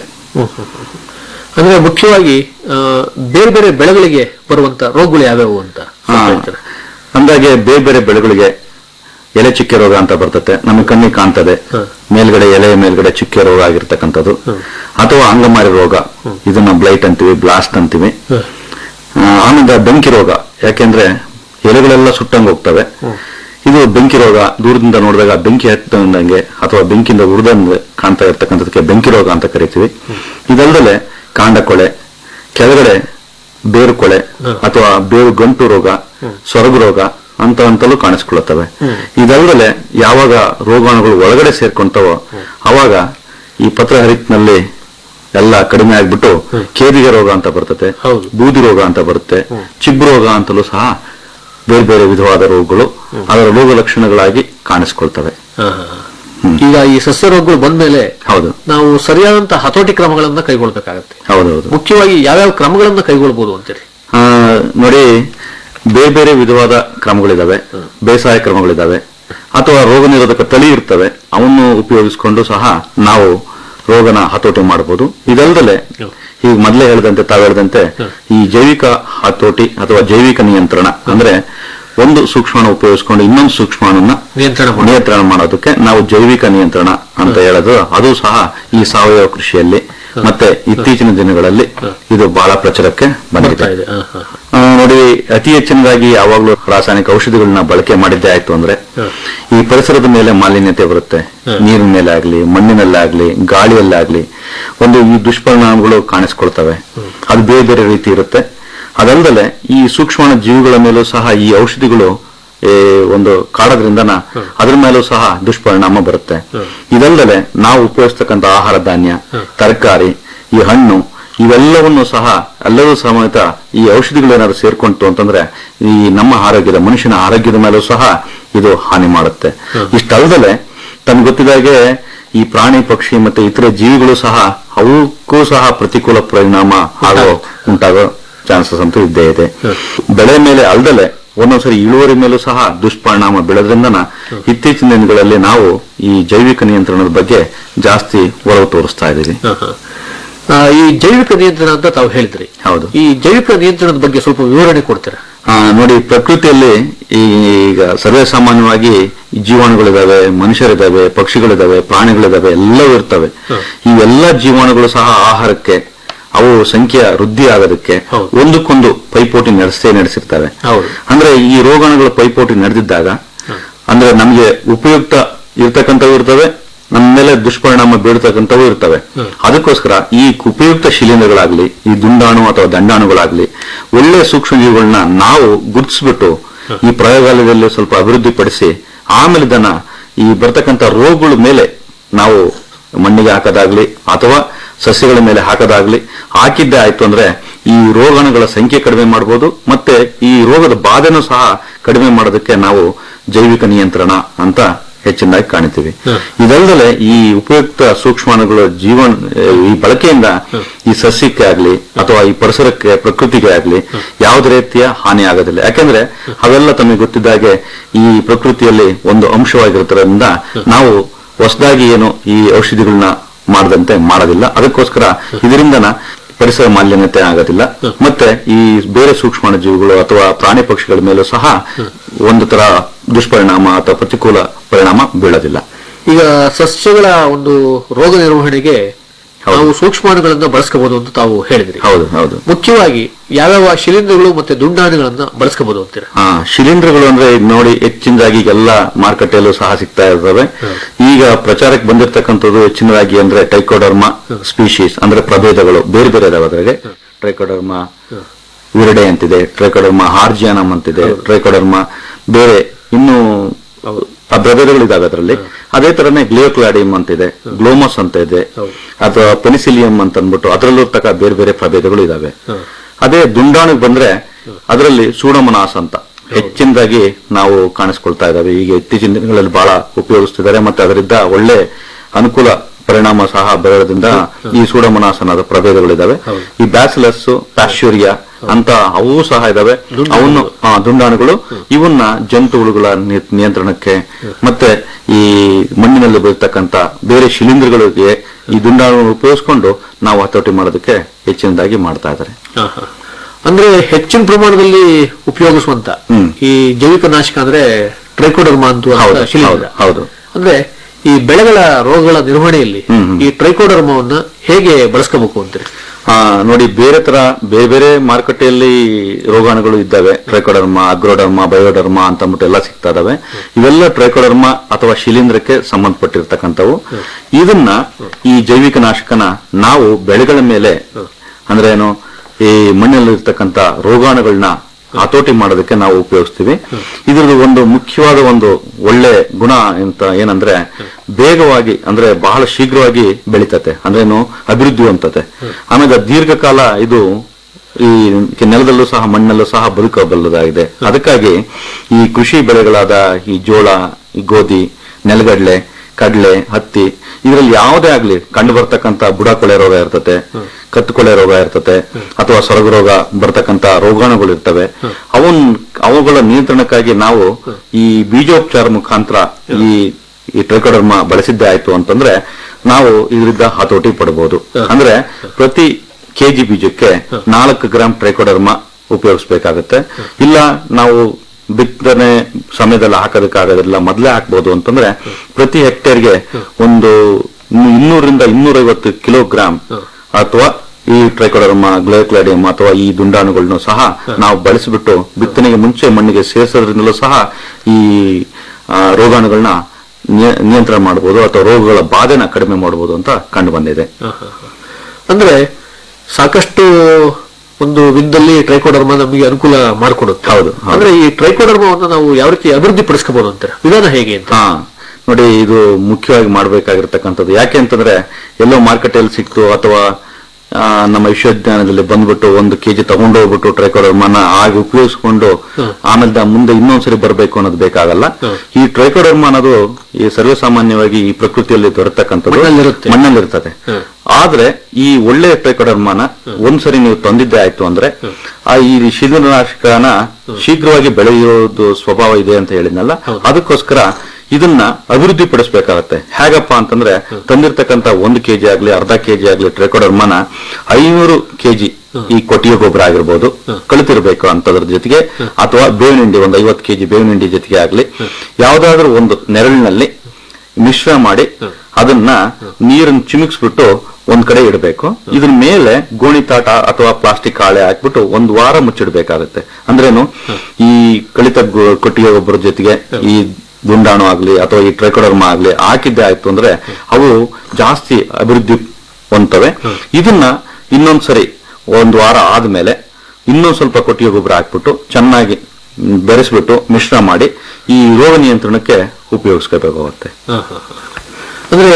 ಅಂದ್ರೆ ಮುಖ್ಯವಾಗಿ ಆ, ಬೇರೆ ಬೇರೆ ಬೆಳೆಗಳಿಗೆ ಬರುವಂತ ರೋಗಗಳು ಯಾವ್ಯಾವು ಅಂತ ಹಾ. ಅಂದಾಗೆ ಬೇರೆ ಬೇರೆ ಬೆಳೆಗಳಿಗೆ ಎಲೆ ಚುಕ್ಕೆ ರೋಗ ಅಂತ ಬರ್ತದೆ ನಮಗೆ ಕಣ್ಣಿಗೆ ಕಾಣ್ತದೆ ಮೇಲ್ಗಡೆ ಎಲೆ ಮೇಲ್ಗಡೆ ಚುಕ್ಕೆ ರೋಗ ಆಗಿರ್ತಕ್ಕಂಥದ್ದು ಅಥವಾ ಅಂಗಮಾರಿ ರೋಗ ಇದನ್ನ ಬ್ಲೈಟ್ ಅಂತೀವಿ ಬ್ಲಾಸ್ಟ್ ಅಂತೀವಿ ಆ, ಆನಂತರ ಬೆಂಕಿ ರೋಗ ಯಾಕೆಂದ್ರೆ ಎಲೆಗಳೆಲ್ಲ ಸುಟ್ಟಂಗೆ ಹೋಗ್ತವೆ ಇದು ಬೆಂಕಿ ರೋಗ ದೂರದಿಂದ ನೋಡಿದಾಗ ಬೆಂಕಿ ಹತ್ತಂಗೆ ಅಥವಾ ಬೆಂಕಿಯಿಂದ ಉರಿದಂಗೆ ಕಾಣ್ತಾ ಇರ್ತಕ್ಕಂಥದಕ್ಕೆ ಬೆಂಕಿ ರೋಗ ಅಂತ ಕರಿತೀವಿ ಇದಲ್ಲದೆ ಕಾಂಡ ಕೊಳೆ ಕೆಳಗಡೆ ಬೇರು ಕೊಳೆ ಅಥವಾ ಬೇರು ಗಂಟು ರೋಗ ಸೊರಗು ರೋಗ ಅಂತ ಅಂತಲೂ ಕಾಣಿಸ್ಕೊಳ್ಳುತ್ತವೆ ಇದಲ್ಲದೆ ಯಾವಾಗ ರೋಗಾಣುಗಳು ಒಳಗಡೆ ಸೇರ್ಕೊಂತವೋ ಅವಾಗ ಈ ಪತ್ರ ಹರಿತಿನಲ್ಲಿ ಎಲ್ಲ ಕಡಿಮೆ ಆಗ್ಬಿಟ್ಟು ಕೇದಿಗೆ ರೋಗ ಅಂತ ಬರ್ತದೆ ಬೂದಿ ರೋಗ ಅಂತ ಬರುತ್ತೆ ಚಿಬ್ಬು ರೋಗ ಅಂತಲೂ ಸಹ ಬೇರೆ ಬೇರೆ ವಿಧವಾದ ರೋಗಗಳು ಅದರ ರೋಗ ಲಕ್ಷಣಗಳಾಗಿ ಕಾಣಿಸ್ಕೊಳ್ತವೆ ಈಗ ಈ ಸಸ್ಯ ರೋಗಗಳು ಬಂದ್ಮೇಲೆ ಹೌದು ನಾವು ಸರಿಯಾದಂತ ಹತೋಟಿ ಕ್ರಮಗಳನ್ನ ಕೈಗೊಳ್ಬೇಕಾಗತ್ತೆ ಹೌದೌದು ಮುಖ್ಯವಾಗಿ ಯಾವ್ಯಾವ ಕ್ರಮಗಳನ್ನ ಕೈಗೊಳ್ಬಹುದು ಅಂತೀರಿ ಆ, ನೋಡಿ ಬೇರೆ ಬೇರೆ ವಿಧವಾದ ಕ್ರಮಗಳಿದಾವೆ ಬೇಸಾಯ ಕ್ರಮಗಳಿದಾವೆ ಅಥವಾ ರೋಗ ನಿರೋಧಕ ತಳಿ ಇರ್ತವೆ ಅವನ್ನು ಉಪಯೋಗಿಸಿಕೊಂಡು ಸಹ ನಾವು ರೋಗನ ಹತೋಟಿ ಮಾಡಬಹುದು ಇದಲ್ಲದೆ ಈಗ ಮೊದಲೇ ಹೇಳಿದಂತೆ ತಾವು ಹೇಳಿದಂತೆ ಈ ಜೈವಿಕ ಹತೋಟಿ ಅಥವಾ ಜೈವಿಕ ನಿಯಂತ್ರಣ ಅಂದ್ರೆ ಒಂದು ಸೂಕ್ಷ್ಮಾಣು ಉಪಯೋಗಿಸಿಕೊಂಡು ಇನ್ನೊಂದು ಸೂಕ್ಷ್ಮಾಣುನ ನಿಯಂತ್ರಣ ನಿಯಂತ್ರಣ ಮಾಡೋದಕ್ಕೆ ನಾವು ಜೈವಿಕ ನಿಯಂತ್ರಣ ಅಂತ ಹೇಳೋದು ಅದು ಸಹ ಈ ಸಾವಯವ ಕೃಷಿಯಲ್ಲಿ ಮತ್ತೆ ಇತ್ತೀಚಿನ ದಿನಗಳಲ್ಲಿ ಇದು ಬಹಳ ಪ್ರಚಾರಕ್ಕೆ ಬಂದಿದೆ ಆ, ನೋಡಿ ಅತಿ ಹೆಚ್ಚಿನದಾಗಿ ಯಾವಾಗಲೂ ರಾಸಾಯನಿಕ ಔಷಧಿಗಳನ್ನ ಬಳಕೆ ಮಾಡಿದ್ದೇ ಆಯ್ತು ಅಂದ್ರೆ ಈ ಪರಿಸರದ ಮೇಲೆ ಮಾಲಿನ್ಯತೆ ಬರುತ್ತೆ ನೀರಿನ ಮೇಲೆ ಆಗ್ಲಿ ಮಣ್ಣಿನಲ್ಲಾಗ್ಲಿ ಗಾಳಿಯಲ್ಲಾಗ್ಲಿ ಒಂದು ಈ ದುಷ್ಪರಿಣಾಮಗಳು ಕಾಣಿಸ್ಕೊಳ್ತವೆ ಅದು ಬೇರೆ ಬೇರೆ ರೀತಿ ಇರುತ್ತೆ ಅದಲ್ಲದೆ ಈ ಸೂಕ್ಷ್ಮ ಜೀವಿಗಳ ಮೇಲೂ ಸಹ ಈ ಔಷಧಿಗಳು ಏ, ಒಂದು ಕಾಡೋದ್ರಿಂದನ ಅದ್ರ ಮೇಲೂ ಸಹ ದುಷ್ಪರಿಣಾಮ ಬರುತ್ತೆ ಇದಲ್ಲದೆ ನಾವು ಉಪಯೋಗಿಸ್ತಕ್ಕಂಥ ಆಹಾರ ಧಾನ್ಯ ತರಕಾರಿ ಈ ಹಣ್ಣು ಇವೆಲ್ಲವನ್ನು ಸಹ ಎಲ್ಲವೂ ಸಮೇತ ಈ ಔಷಧಿಗಳು ಏನಾದ್ರು ಸೇರ್ಕೊಂತು ಅಂತಂದ್ರೆ ಈ ನಮ್ಮ ಆರೋಗ್ಯದ ಮನುಷ್ಯನ ಆರೋಗ್ಯದ ಮೇಲೂ ಸಹ ಇದು ಹಾನಿ ಮಾಡುತ್ತೆ ಇಷ್ಟಲ್ಲದೆ ತಮ್ಗೆ ಗೊತ್ತಿದಾಗೆ ಈ ಪ್ರಾಣಿ ಪಕ್ಷಿ ಮತ್ತೆ ಇತರೆ ಜೀವಿಗಳು ಸಹ ಅವಕ್ಕೂ ಸಹ ಪ್ರತಿಕೂಲ ಪರಿಣಾಮ ಆಗೋ ಉಂಟಾಗೋ ಚಾನ್ಸಸ್ ಅಂತೂ ಇದ್ದೇ ಇದೆ ಬೆಳೆ ಮೇಲೆ ಅಲ್ದಲೆ ಒಂದೊಂದ್ಸರಿ ಇಳುವರಿ ಮೇಲೂ ಸಹ ದುಷ್ಪರಿಣಾಮ ಬೀಳೋದ್ರಿಂದನ ಇತ್ತೀಚಿನ ದಿನಗಳಲ್ಲಿ ನಾವು ಈ ಜೈವಿಕ ನಿಯಂತ್ರಣದ ಬಗ್ಗೆ ಜಾಸ್ತಿ ಒಲವು ತೋರಿಸ್ತಾ ಇದ್ದೀವಿ ಆ, ಈ ಜೈವಿಕ ನಿಯಂತ್ರಣ ಅಂತ ತಾವು ಹೇಳಿದ್ರಿ ಹೌದು ಈ ಜೈವಿಕ ನಿಯಂತ್ರಣದ ಬಗ್ಗೆ ಸ್ವಲ್ಪ ವಿವರಣೆ ಕೊಡ್ತೀರಾ ಆ, ನೋಡಿ ಪ್ರಕೃತಿಯಲ್ಲಿ ಈಗ ಸರ್ವೇ ಸಾಮಾನ್ಯವಾಗಿ ಜೀವಾಣುಗಳಿದಾವೆ ಮನುಷ್ಯರಿದಾವೆ ಪಕ್ಷಿಗಳಿದಾವೆ ಪ್ರಾಣಿಗಳಿದಾವೆ ಎಲ್ಲವೂ ಇರ್ತವೆ ಈ ಎಲ್ಲ ಜೀವಾಣುಗಳು ಸಹ ಆಹಾರಕ್ಕೆ ಅವು ಸಂಖ್ಯೆ ವೃದ್ಧಿ ಆಗೋದಕ್ಕೆ ಒಂದಕ್ಕೊಂದು ಪೈಪೋಟಿ ನಡೆಸೇ ನಡೆಸಿರ್ತವೆ ಹೌದು ಅಂದ್ರೆ ಈ ರೋಗಾಣುಗಳ ಪೈಪೋಟಿ ನಡೆದಿದ್ದಾಗ ಅಂದ್ರೆ ನಮ್ಗೆ ಉಪಯುಕ್ತ ಇರ್ತಕ್ಕಂಥವು ಇರ್ತವೆ ನಮ್ಮ ಮೇಲೆ ದುಷ್ಪರಿಣಾಮ ಬೀಳ್ತಕ್ಕಂಥವು ಇರ್ತವೆ ಅದಕ್ಕೋಸ್ಕರ ಈ ಉಪಯುಕ್ತ ಶಿಲೀಂಧ್ರಗಳಾಗ್ಲಿ ಈ ದುಂಡಾಣು ಅಥವಾ ದಂಡಾಣುಗಳಾಗ್ಲಿ ಒಳ್ಳೆ ಸೂಕ್ಷ್ಮಜೀವಿಗಳನ್ನ ನಾವು ಗುರುತಿಸ್ಬಿಟ್ಟು ಈ ಪ್ರಯೋಗಾಲಯದಲ್ಲಿ ಸ್ವಲ್ಪ ಅಭಿವೃದ್ಧಿಪಡಿಸಿ ಆಮೇಲೆ ಇದನ್ನ ಈ ಬರ್ತಕ್ಕಂಥ ರೋಗಗಳ ಮೇಲೆ ನಾವು ಮಣ್ಣಿಗೆ ಹಾಕೋದಾಗ್ಲಿ ಅಥವಾ ಸಸ್ಯಗಳ ಮೇಲೆ ಹಾಕೋದಾಗ್ಲಿ ಹಾಕಿದ್ದೇ ಆಯ್ತು ಅಂದ್ರೆ ಈ ರೋಗಾಣುಗಳ ಸಂಖ್ಯೆ ಕಡಿಮೆ ಮಾಡಬಹುದು ಮತ್ತೆ ಈ ರೋಗದ ಬಾಧೆನೂ ಸಹ ಕಡಿಮೆ ಮಾಡೋದಕ್ಕೆ ನಾವು ಜೈವಿಕ ನಿಯಂತ್ರಣ ಅಂತ ಹೆಚ್ಚಿನದಾಗಿ ಕಾಣ್ತೀವಿ ಇದಲ್ಲದೆ ಈ ಉಪಯುಕ್ತ ಸೂಕ್ಷ್ಮಾಣುಗಳ ಜೀವನ ಈ ಬಳಕೆಯಿಂದ ಈ ಸಸ್ಯಕ್ಕೆ ಆಗ್ಲಿ ಅಥವಾ ಈ ಪರಿಸರಕ್ಕೆ ಪ್ರಕೃತಿಗೆ ಆಗ್ಲಿ ಯಾವುದೇ ರೀತಿಯ ಹಾನಿ ಆಗೋದಿಲ್ಲ ಯಾಕಂದ್ರೆ ಅವೆಲ್ಲ ತಮಗೆ ಗೊತ್ತಿದ್ದಾಗೆ ಈ ಪ್ರಕೃತಿಯಲ್ಲಿ ಒಂದು ಅಂಶವಾಗಿರೋದ್ರಿಂದ ನಾವು ಹೊಸದಾಗಿ ಏನು ಈ ಔಷಧಿಗಳನ್ನ ಮಾಡದಂತೆ ಮಾಡೋದಿಲ್ಲ ಅದಕ್ಕೋಸ್ಕರ ಇದರಿಂದನ ಪರಿಸರ ಮಾಲಿನ್ಯತೆ ಆಗೋದಿಲ್ಲ ಮತ್ತೆ ಈ ಬೇರೆ ಸೂಕ್ಷ್ಮಾಣು ಜೀವಿಗಳು ಅಥವಾ ಪ್ರಾಣಿ ಪಕ್ಷಿಗಳ ಮೇಲೂ ಸಹ ಒಂದು ತರ ದುಷ್ಪರಿಣಾಮ ಅಥವಾ ಪ್ರತಿಕೂಲ ಪರಿಣಾಮ ಬೀಳೋದಿಲ್ಲ ಈಗ ಸಸ್ಯಗಳ ಒಂದು ರೋಗ ನಿರ್ವಹಣೆಗೆ ನಾವು ಸೂಕ್ಷ್ಮಾಣುಗಳನ್ನ ಬಳಸ್ಕೋಬಹುದು ಅಂತ ತಾವು ಹೇಳಿದ್ರಿ ಹೌದು ಹೌದು ಮುಖ್ಯವಾಗಿ ಯಾವ್ಯಾವ ಶಿಲೀಂಧ್ರಗಳು ಮತ್ತೆ ದುಂಡಾಣುಗಳನ್ನ ಬಳಸ್ಕೋಬಹುದು ಅಂತೀರಾ ಹಾ ಶಿಲೀಂಧ್ರಗಳು ಅಂದ್ರೆ ಈಗ ನೋಡಿ ಹೆಚ್ಚಿನದಾಗಿ ಎಲ್ಲ ಮಾರುಕಟ್ಟೆಯಲ್ಲೂ ಸಹ ಸಿಗ್ತಾ ಇರ್ತವೆ ಈಗ ಪ್ರಚಾರಕ್ಕೆ ಬಂದಿರತಕ್ಕಂಥದ್ದು ಹೆಚ್ಚಿನದಾಗಿ ಅಂದ್ರೆ ಟೈಕೋಡರ್ಮಾ ಸ್ಪೀಶೀಸ್ ಅಂದ್ರೆ ಪ್ರಭೇದಗಳು ಬೇರೆ ಬೇರೆ ಇದಾವೆ ಅದ್ರಾಗೆ ಟ್ರೈಕೋಡರ್ಮಾ ವಿರಡೆ ಅಂತಿದೆ ಟ್ರೈಕೋಡರ್ಮಾ ಹಾರ್ಜಿಯಾನಮ್ ಅಂತಿದೆ ಟ್ರೈಕೋಡರ್ಮಾ ಬೇರೆ ಇನ್ನು ಆ ಪ್ರಭೇದಗಳು ಇದಾವೆ ಅದರಲ್ಲಿ ಅದೇ ತರನೇ ಗ್ಲಿಯೋಕ್ಲಾಡಿಯಂ ಅಂತಿದೆ ಗ್ಲೋಮಸ್ ಅಂತ ಇದೆ ಅಥವಾ ಪೆನಿಸಿಲಿಯಂ ಅಂತ ಅಂದ್ಬಿಟ್ಟು ಅದರಲ್ಲೂ ತಕ್ಕ ಬೇರೆ ಬೇರೆ ಪ್ರಭೇದಗಳು ಇದಾವೆ ಅದೇ ದುಂಡಾಣಿಗೆ ಬಂದ್ರೆ ಅದರಲ್ಲಿ ಸೂಡಮನಾಸ್ ಅಂತ ಹೆಚ್ಚಿನದಾಗಿ ನಾವು ಕಾಣಿಸ್ಕೊಳ್ತಾ ಇದ್ದಾವೆ ಈಗ ಇತ್ತೀಚಿನ ದಿನಗಳಲ್ಲಿ ಬಹಳ ಉಪಯೋಗಿಸ್ತಿದ್ದಾರೆ ಮತ್ತೆ ಅದರಿಂದ ಒಳ್ಳೆ ಅನುಕೂಲ ಪರಿಣಾಮ ಸಹ ಬರೋದ್ರಿಂದ ಈ ಸೂಡಮನಾಸ್ ಅನ್ನೋದ ಪ್ರಭೇದಗಳಿದಾವೆ ಈ ಬ್ಯಾಸಿಲಸ್ ಪ್ಯಾಶ್ಯೂರಿಯಾ ಅಂತ ಅವು ಸಹ ಇದಾವೆ ಅವನ್ನು ಆ, ದುಂಡಾಣುಗಳು ಇವನ್ನ ಜಂತುಹುಳುಗಳ ನಿ- ನಿಯಂತ್ರಣಕ್ಕೆ ಮತ್ತೆ ಈ ಮಣ್ಣಿನಲ್ಲಿ ಬರ್ತಕ್ಕಂತ ಬೇರೆ ಶಿಲೀಂಧ್ರಗಳಿಗೆ ಈ ದುಂಡಾಣು ಉಪಯೋಗಿಸ್ಕೊಂಡು ನಾವು ಹತೋಟಿ ಮಾಡೋದಕ್ಕೆ ಹೆಚ್ಚಿನದಾಗಿ ಮಾಡ್ತಾ ಇದ್ದಾರೆ ಅಂದ್ರೆ ಹೆಚ್ಚಿನ ಪ್ರಮಾಣದಲ್ಲಿ ಉಪಯೋಗಿಸುವಂತ ಈ ಜೈವಿಕ ನಾಶಕ ಅಂದ್ರೆ ಟ್ರೈಕೋಡರ್ಮಾ ಅಂತ ಹೌದು, ಶಿಲೀಂಧ್ರ ಹೌದು, ಹೌದು. ಅಂದ್ರೆ ಈ ಬೆಳೆಗಳ ರೋಗಗಳ ನಿರ್ವಹಣೆಯಲ್ಲಿ ಈ ಟ್ರೈಕೋಡರ್ಮವನ್ನ ಹೇಗೆ ಬಳಸ್ಕೋಬೇಕು ಅಂತೀರಿ ಆ, ನೋಡಿ ಬೇರೆ ತರ ಬೇರೆ ಬೇರೆ ಮಾರುಕಟ್ಟೆಯಲ್ಲಿ ರೋಗಾಣುಗಳು ಇದ್ದಾವೆ ಟ್ರೈಕೋಡರ್ಮಾ ಅಗ್ರೋಡರ್ಮಾ ಬಯೋಡರ್ಮಾ ಅಂತ ಅಂದ್ಬಿಟ್ಟು ಎಲ್ಲ ಸಿಗ್ತಾ ಇದಾವೆ ಇವೆಲ್ಲ ಟ್ರೈಕೋಡರ್ಮಾ ಅಥವಾ ಶಿಲೀಂಧ್ರಕ್ಕೆ ಸಂಬಂಧಪಟ್ಟಿರ್ತಕ್ಕಂಥವು ಇದನ್ನ ಈ ಜೈವಿಕ ನಾಶಕನ ನಾವು ಬೆಳೆಗಳ ಮೇಲೆ ಅಂದ್ರೆ ಏನು ಈ ಮಣ್ಣಲ್ಲಿ ಇರ್ತಕ್ಕಂಥ ರೋಗಾಣುಗಳನ್ನ ಹತೋಟಿ ಮಾಡೋದಕ್ಕೆ ನಾವು ಉಪಯೋಗಿಸ್ತೀವಿ ಇದ್ರದ್ದು ಒಂದು ಮುಖ್ಯವಾದ ಒಂದು ಒಳ್ಳೆ ಗುಣ ಅಂತ ಏನಂದ್ರೆ ಬೇಗವಾಗಿ ಅಂದ್ರೆ ಬಹಳ ಶೀಘ್ರವಾಗಿ ಬೆಳಿತತೆ ಅಂದ್ರೇನು ಅಭಿವೃದ್ಧಿ ಹೊಂದತೆ ಆಮೇಲೆ ದೀರ್ಘಕಾಲ ಇದು ಈ ನೆಲದಲ್ಲೂ ಸಹ ಮಣ್ಣಲ್ಲೂ ಸಹ ಬದುಕಬಲ್ಲದಾಗಿದೆ ಅದಕ್ಕಾಗಿ ಈ ಕೃಷಿ ಬೆಳೆಗಳಾದ ಈ ಜೋಳ ಈ ಗೋಧಿ ನೆಲಗಡಲೆ ಕಡಲೆ ಹತ್ತಿ ಇದರಲ್ಲಿ ಯಾವುದೇ ಆಗ್ಲಿ ಕಂಡು ಬರ್ತಕ್ಕಂತ ಬುಡಕೊಳೆ ರೋಗ ಇರ್ತತೆ ಕತ್ತುಕೊಳೆ ರೋಗ ಇರ್ತತೆ ಅಥವಾ ಸೊರಗು ರೋಗ ಬರ್ತಕ್ಕಂತ ರೋಗಾಣುಗಳು ಇರ್ತವೆ ಅವನ್ ಅವುಗಳ ನಿಯಂತ್ರಣಕ್ಕಾಗಿ ನಾವು ಈ ಬೀಜೋಪಚಾರ ಮುಖಾಂತರ ಈ ಈ ಟ್ರೈಕೋಡರ್ಮ ಬಳಸಿದ್ದೇ ಆಯ್ತು ಅಂತಂದ್ರೆ ನಾವು ಇದರಿಂದ ಹತೋಟಿ ಪಡಬಹುದು ಅಂದ್ರೆ ಪ್ರತಿ ಕೆಜಿ ಬೀಜಕ್ಕೆ ನಾಲ್ಕು ಗ್ರಾಂ ಟ್ರೈಕೋಡರ್ಮ ಉಪಯೋಗಿಸ್ಬೇಕಾಗತ್ತೆ ಇಲ್ಲ ನಾವು ಬಿತ್ತನೆ ಸಮಯದಲ್ಲಿ ಹಾಕೋದಕ್ಕಾಗೋದಿಲ್ಲ ಮೊದಲೇ ಹಾಕ್ಬೋದು ಅಂತಂದ್ರೆ ಪ್ರತಿ ಹೆಕ್ಟೇರ್ಗೆ ಒಂದು ಇನ್ನೂರಿಂದ ಇನ್ನೂರೈವತ್ತು ಕಿಲೋಗ್ರಾಂ ಅಥವಾ ಈ ಟ್ರೈಕೋಡರ್ಮ ಗ್ಲೋಕ್ಲಾಡಿಯಂ ಅಥವಾ ಈ ದುಂಡಾಣುಗಳನ್ನು ಸಹ ನಾವು ಬಳಸಿಬಿಟ್ಟು ಬಿತ್ತನೆಗೆ ಮುಂಚೆ ಮಣ್ಣಿಗೆ ಸೇರಿಸೋದ್ರಿಂದಲೂ ಸಹ ಈ ಆ, ರೋಗಾಣುಗಳನ್ನ ನಿಯ- ನಿಯಂತ್ರಣ ಮಾಡಬಹುದು ಅಥವಾ ರೋಗಗಳ ಬಾಧೆನ ಕಡಿಮೆ ಮಾಡಬಹುದು ಅಂತ ಕಂಡು ಬಂದಿದೆ ಅಂದ್ರೆ ಸಾಕಷ್ಟು ಒಂದು ವಿಧದಲ್ಲಿ ಟ್ರೈಕೋಡರ್ಮ ನಮಗೆ ಅನುಕೂಲ ಮಾಡಿಕೊಡುತ್ತೆ ಹೌದು ಅಂದ್ರೆ ಈ ಟ್ರೈಕೋಡರ್ಮವನ್ನು ನಾವು ಯಾವ ರೀತಿ ಅಭಿವೃದ್ಧಿ ಪಡಿಸ್ಕೋಬಹುದು ಅಂತಾರೆ ವಿಧಾನ ಹೇಗೆ ಅಂತ ಹಾ ನೋಡಿ ಇದು ಮುಖ್ಯವಾಗಿ ಮಾಡಬೇಕಾಗಿರ್ತಕ್ಕಂಥದ್ದು ಯಾಕೆ ಅಂತಂದ್ರೆ ಎಲ್ಲೋ ಮಾರ್ಕೆಟಲ್ಲಿ ಸಿಕ್ತು ಅಥವಾ ಆ, ನಮ್ಮ ವಿಶ್ವವಿದ್ಯಾಲಯದಲ್ಲಿ ಬಂದ್ಬಿಟ್ಟು ಒಂದು ಕೆಜಿ ತಗೊಂಡು ಹೋಗ್ಬಿಟ್ಟು ಟ್ರೈಕೋಡರ್ಮನ ಆಗ ಉಪಯೋಗಿಸ್ಕೊಂಡು ಆಮೇಲೆ ದ- ಮುಂದೆ ಇನ್ನೊಂದ್ಸರಿ ಬರಬೇಕು ಅನ್ನೋದು ಬೇಕಾಗಲ್ಲ ಈ ಟ್ರೈಕೋಡರ್ಮ ಅನ್ನೋದು ಈ ಸರ್ವಸಾಮಾನ್ಯವಾಗಿ ಈ ಪ್ರಕೃತಿಯಲ್ಲಿ ದೊರೆತಕ್ಕಂಥದ್ದು ಮಣ್ಣಲ್ಲಿರುತ್ತೆ. ಮಣ್ಣಲ್ಲಿರ್ತದೆ ಆದ್ರೆ ಈ ಒಳ್ಳೆ ಟ್ರೈಕೋಡರ್ಮನ ಒಂದ್ಸರಿ ನೀವು ತಂದಿದ್ದೆ ಆಯ್ತು ಅಂದ್ರೆ ಆ ಈ ಶಿಲೀಂಧ್ರನಾಶಕನ ಶೀಘ್ರವಾಗಿ ಬೆಳೆಯೋದು ಸ್ವಭಾವ ಇದೆ ಅಂತ ಹೇಳಿದ್ನಲ್ಲ ಅದಕ್ಕೋಸ್ಕರ ಇದನ್ನ ಅಭಿವೃದ್ಧಿ ಪಡಿಸಬೇಕಾಗತ್ತೆ ಹೇಗಪ್ಪ ಅಂತಂದ್ರೆ ತಂದಿರ್ತಕ್ಕಂತ ಒಂದು ಕೆಜಿ ಆಗ್ಲಿ ಅರ್ಧ ಕೆಜಿ ಆಗ್ಲಿ ಟ್ರೈಕೋಡರ್ಮನ ಐನೂರು ಕೆಜಿ ಈ ಕೊಟ್ಟಿಗೆ ಗೊಬ್ಬರ ಆಗಿರ್ಬೋದು ಕಳಿತಿರ್ಬೇಕು ಅಂತದ್ರ ಜೊತೆಗೆ ಅಥವಾ ಬೇವಿನ ಹಿಂಡಿ ಒಂದು ಐವತ್ತು ಕೆಜಿ ಬೇವಿನ ಹಿಂಡಿ ಜೊತೆಗೆ ಆಗ್ಲಿ ಯಾವ್ದಾದ್ರೂ ಒಂದು ನೆರಳಿನಲ್ಲಿ ಮಿಶ್ರ ಮಾಡಿ ಅದನ್ನ ನೀರನ್ನು ಚಿಮುಕ್ಸ್ಬಿಟ್ಟು ಒಂದ್ ಕಡೆ ಇಡಬೇಕು ಇದ್ರ ಮೇಲೆ ಗೋಣಿತಾಟ ಅಥವಾ ಪ್ಲಾಸ್ಟಿಕ್ ಹಾಳೆ ಹಾಕ್ಬಿಟ್ಟು ಒಂದ್ ವಾರ ಮುಚ್ಚಿಡ್ಬೇಕಾಗತ್ತೆ ಅಂದ್ರೇನು ಈ ಕಳಿತ ಗೊ- ಕೊಟ್ಟಿಗೆ ಗೊಬ್ಬರದ ಜೊತೆಗೆ ಈ ದುಂಡಾಣು ಆಗ್ಲಿ ಅಥವಾ ಈ ಟ್ರೈಕೋಡರ್ಮ ಆಗ್ಲಿ ಹಾಕಿದ್ದೆ ಆಯ್ತು ಅಂದ್ರೆ ಅವು ಜಾಸ್ತಿ ಅಭಿವೃದ್ಧಿ ಹೊಂದ್ತವೆ ಇದನ್ನ ಇನ್ನೊಂದ್ಸರಿ ಒಂದ್ ವಾರ ಆದ್ಮೇಲೆ ಇನ್ನೊಂದ್ ಸ್ವಲ್ಪ ಕೊಟ್ಟಿಗೆ ಗೊಬ್ಬರ ಹಾಕ್ಬಿಟ್ಟು ಚೆನ್ನಾಗಿ ಮ್, ಬೆರೆಸ್ಬಿಟ್ಟು ಮಿಶ್ರ ಮಾಡಿ ಈ ರೋಗ ನಿಯಂತ್ರಣಕ್ಕೆ ಉಪಯೋಗಿಸ್ಕೋಬೇಕಾಗುತ್ತೆ ಅಂದ್ರೆ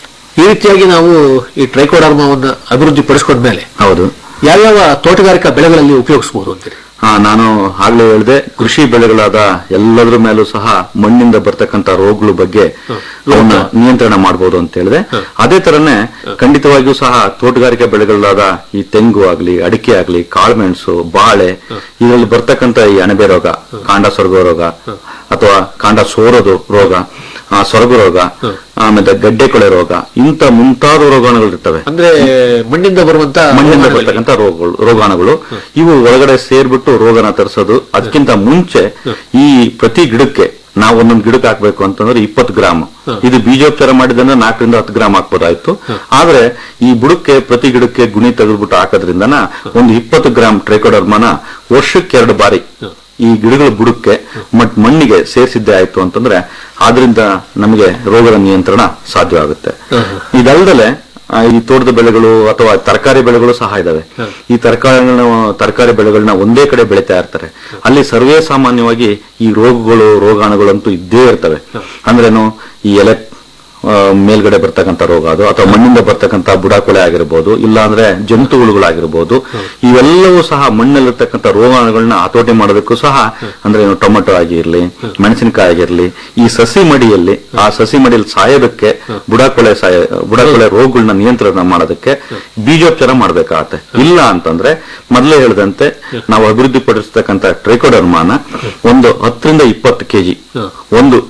ಈ ರೀತಿಯಾಗಿ ನಾವು ಈ ಟ್ರೈಕೋಡರ್ಮವನ್ನು ಅಭಿವೃದ್ಧಿ ಪಡಿಸ್ಕೊಂಡ್ಮೇಲೆ ಹೌದು ಯಾವ್ಯಾವ ತೋಟಗಾರಿಕಾ ಬೆಳೆಗಳಲ್ಲಿ ಉಪಯೋಗಿಸಬಹುದು ಅಂತೀರಿ ಹಾ ನಾನು ಆಗ್ಲೇ ಹೇಳಿದೆ ಕೃಷಿ ಬೆಳೆಗಳಾದ ಎಲ್ಲದ್ರ ಮೇಲೂ ಸಹ ಮಣ್ಣಿಂದ ಬರ್ತಕ್ಕಂತ ರೋಗಗಳ ಬಗ್ಗೆ ಅವನ್ನ ನಿಯಂತ್ರಣ ಮಾಡಬಹುದು ಅಂತ ಹೇಳಿದೆ ಅದೇ ತರನೇ ಖಂಡಿತವಾಗಿಯೂ ಸಹ ತೋಟಗಾರಿಕೆ ಬೆಳೆಗಳಾದ ಈ ತೆಂಗು ಆಗ್ಲಿ ಅಡಿಕೆ ಆಗ್ಲಿ ಕಾಳುಮೆಣಸು ಬಾಳೆ ಇದರಲ್ಲಿ ಬರ್ತಕ್ಕಂತ ಈ ಅಣಬೆ ರೋಗ ಕಾಂಡ ಸೊರಗೋ ರೋಗ ಅಥವಾ ಕಾಂಡ ಸೋರೋದು ರೋಗ ಆ, ಸೊರಗು ರೋಗ ಆಮೇಲೆ ಗಡ್ಡೆ ಕೊಳೆ ರೋಗ ಇಂಥ ಮುಂತಾದ ರೋಗಾಣುಗಳು ಇರ್ತವೆ ಅಂದ್ರೆ ಮಣ್ಣಿಂದ ಬರುವಂತ ಮಣ್ಣಿಂದ ಬರ್ತಕ್ಕಂಥ ರೋಗಗಳು ರೋಗಾಣುಗಳು ಇವು ಒಳಗಡೆ ಸೇರ್ಬಿಟ್ಟು ರೋಗನ ತರಿಸೋದು ಅದಕ್ಕಿಂತ ಮುಂಚೆ ಈ ಪ್ರತಿ ಗಿಡಕ್ಕೆ ನಾವು ಒಂದೊಂದು ಗಿಡಕ್ಕೆ ಹಾಕ್ಬೇಕು ಅಂತಂದ್ರೆ ಇಪ್ಪತ್ತು ಗ್ರಾಮ್ ಇದು ಬೀಜೋಪಚಾರ ಮಾಡಿದ್ರೆ ನಾಲ್ಕರಿಂದ ಹತ್ತು ಗ್ರಾಮ್ ಹಾಕ್ಬೋದಾಯ್ತು ಆದ್ರೆ ಈ ಬುಡಕ್ಕೆ ಪ್ರತಿ ಗಿಡಕ್ಕೆ ಗುಣಿ ತೆಗೆದ್ಬಿಟ್ಟು ಹಾಕೋದ್ರಿಂದನ ಒಂದು ಇಪ್ಪತ್ತು ಗ್ರಾಮ್ ಟ್ರೈಕೋಡರ್ಮನ ವರ್ಷಕ್ಕೆ ಎರಡು ಬಾರಿ ಈ ಗಿಡಗಳ ಬುಡಕ್ಕೆ ಮತ್ ಮಣ್ಣಿಗೆ ಸೇರಿಸಿದ್ದೆ ಆಯ್ತು ಅಂತಂದ್ರೆ ಆದ್ರಿಂದ ನಮಗೆ ರೋಗದ ನಿಯಂತ್ರಣ ಸಾಧ್ಯವಾಗುತ್ತೆ ಇದಲ್ದಲೆ ಆ, ಈ ತೋಟದ ಬೆಳೆಗಳು ಅಥವಾ ತರಕಾರಿ ಬೆಳೆಗಳು ಸಹ ಇದಾವೆ ಈ ತರಕಾರಿಗಳನ್ನ ತರಕಾರಿ ಬೆಳೆಗಳನ್ನ ಒಂದೇ ಕಡೆ ಬೆಳಿತಾ ಇರ್ತಾರೆ ಅಲ್ಲಿ ಸರ್ವೇ ಸಾಮಾನ್ಯವಾಗಿ ಈ ರೋಗಗಳು ರೋಗಾಣುಗಳಂತೂ ಇದ್ದೇ ಇರ್ತವೆ ಅಂದ್ರೇನು ಈ ಎಲೆ ಆ, ಮೇಲ್ಗಡೆ ಬರ್ತಕ್ಕಂಥ ರೋಗ ಅದು ಅಥವಾ ಮಣ್ಣಿಂದ ಬರ್ತಕ್ಕಂಥ ಬುಡಾಕೊಳೆ ಆಗಿರ್ಬೋದು ಇಲ್ಲ ಅಂದ್ರೆ ಜಂತುಹುಳುಗಳಾಗಿರ್ಬೋದು ಇವೆಲ್ಲವೂ ಸಹ ಮಣ್ಣಲ್ಲಿರ್ತಕ್ಕಂಥ ರೋಗಾಣುಗಳನ್ನ ಹತೋಟಿ ಮಾಡೋದಕ್ಕೂ ಸಹ ಅಂದ್ರೆ ಏನು ಟೊಮೆಟೊ ಆಗಿರ್ಲಿ ಮೆಣಸಿನಕಾಯಿ ಆಗಿರ್ಲಿ ಈ ಸಸಿ ಮಡಿಯಲ್ಲಿ ಆ ಸಸಿ ಮಡಿಯಲ್ಲಿ ಸಾಯೋದಕ್ಕೆ ಬುಡಾಕೊಳೆ ಸಾಯ ಬುಡಾಕೊಳೆ ರೋಗಗಳನ್ನ ನಿಯಂತ್ರಣ ಮಾಡೋದಕ್ಕೆ ಬೀಜೋಪಚಾರ ಮಾಡ್ಬೇಕಾಗತ್ತೆ ಇಲ್ಲ ಅಂತಂದ್ರೆ ಮೊದಲೇ ಹೇಳಿದಂತೆ ನಾವು ಅಭಿವೃದ್ಧಿ ಪಡಿಸ್ತಕ್ಕಂಥ ಟ್ರೈಕೋಡರ್ಮಾನ ಒಂದು ಹತ್ತರಿಂದ ಇಪ್ಪತ್ತು ಕೆಜಿ ಒಂದು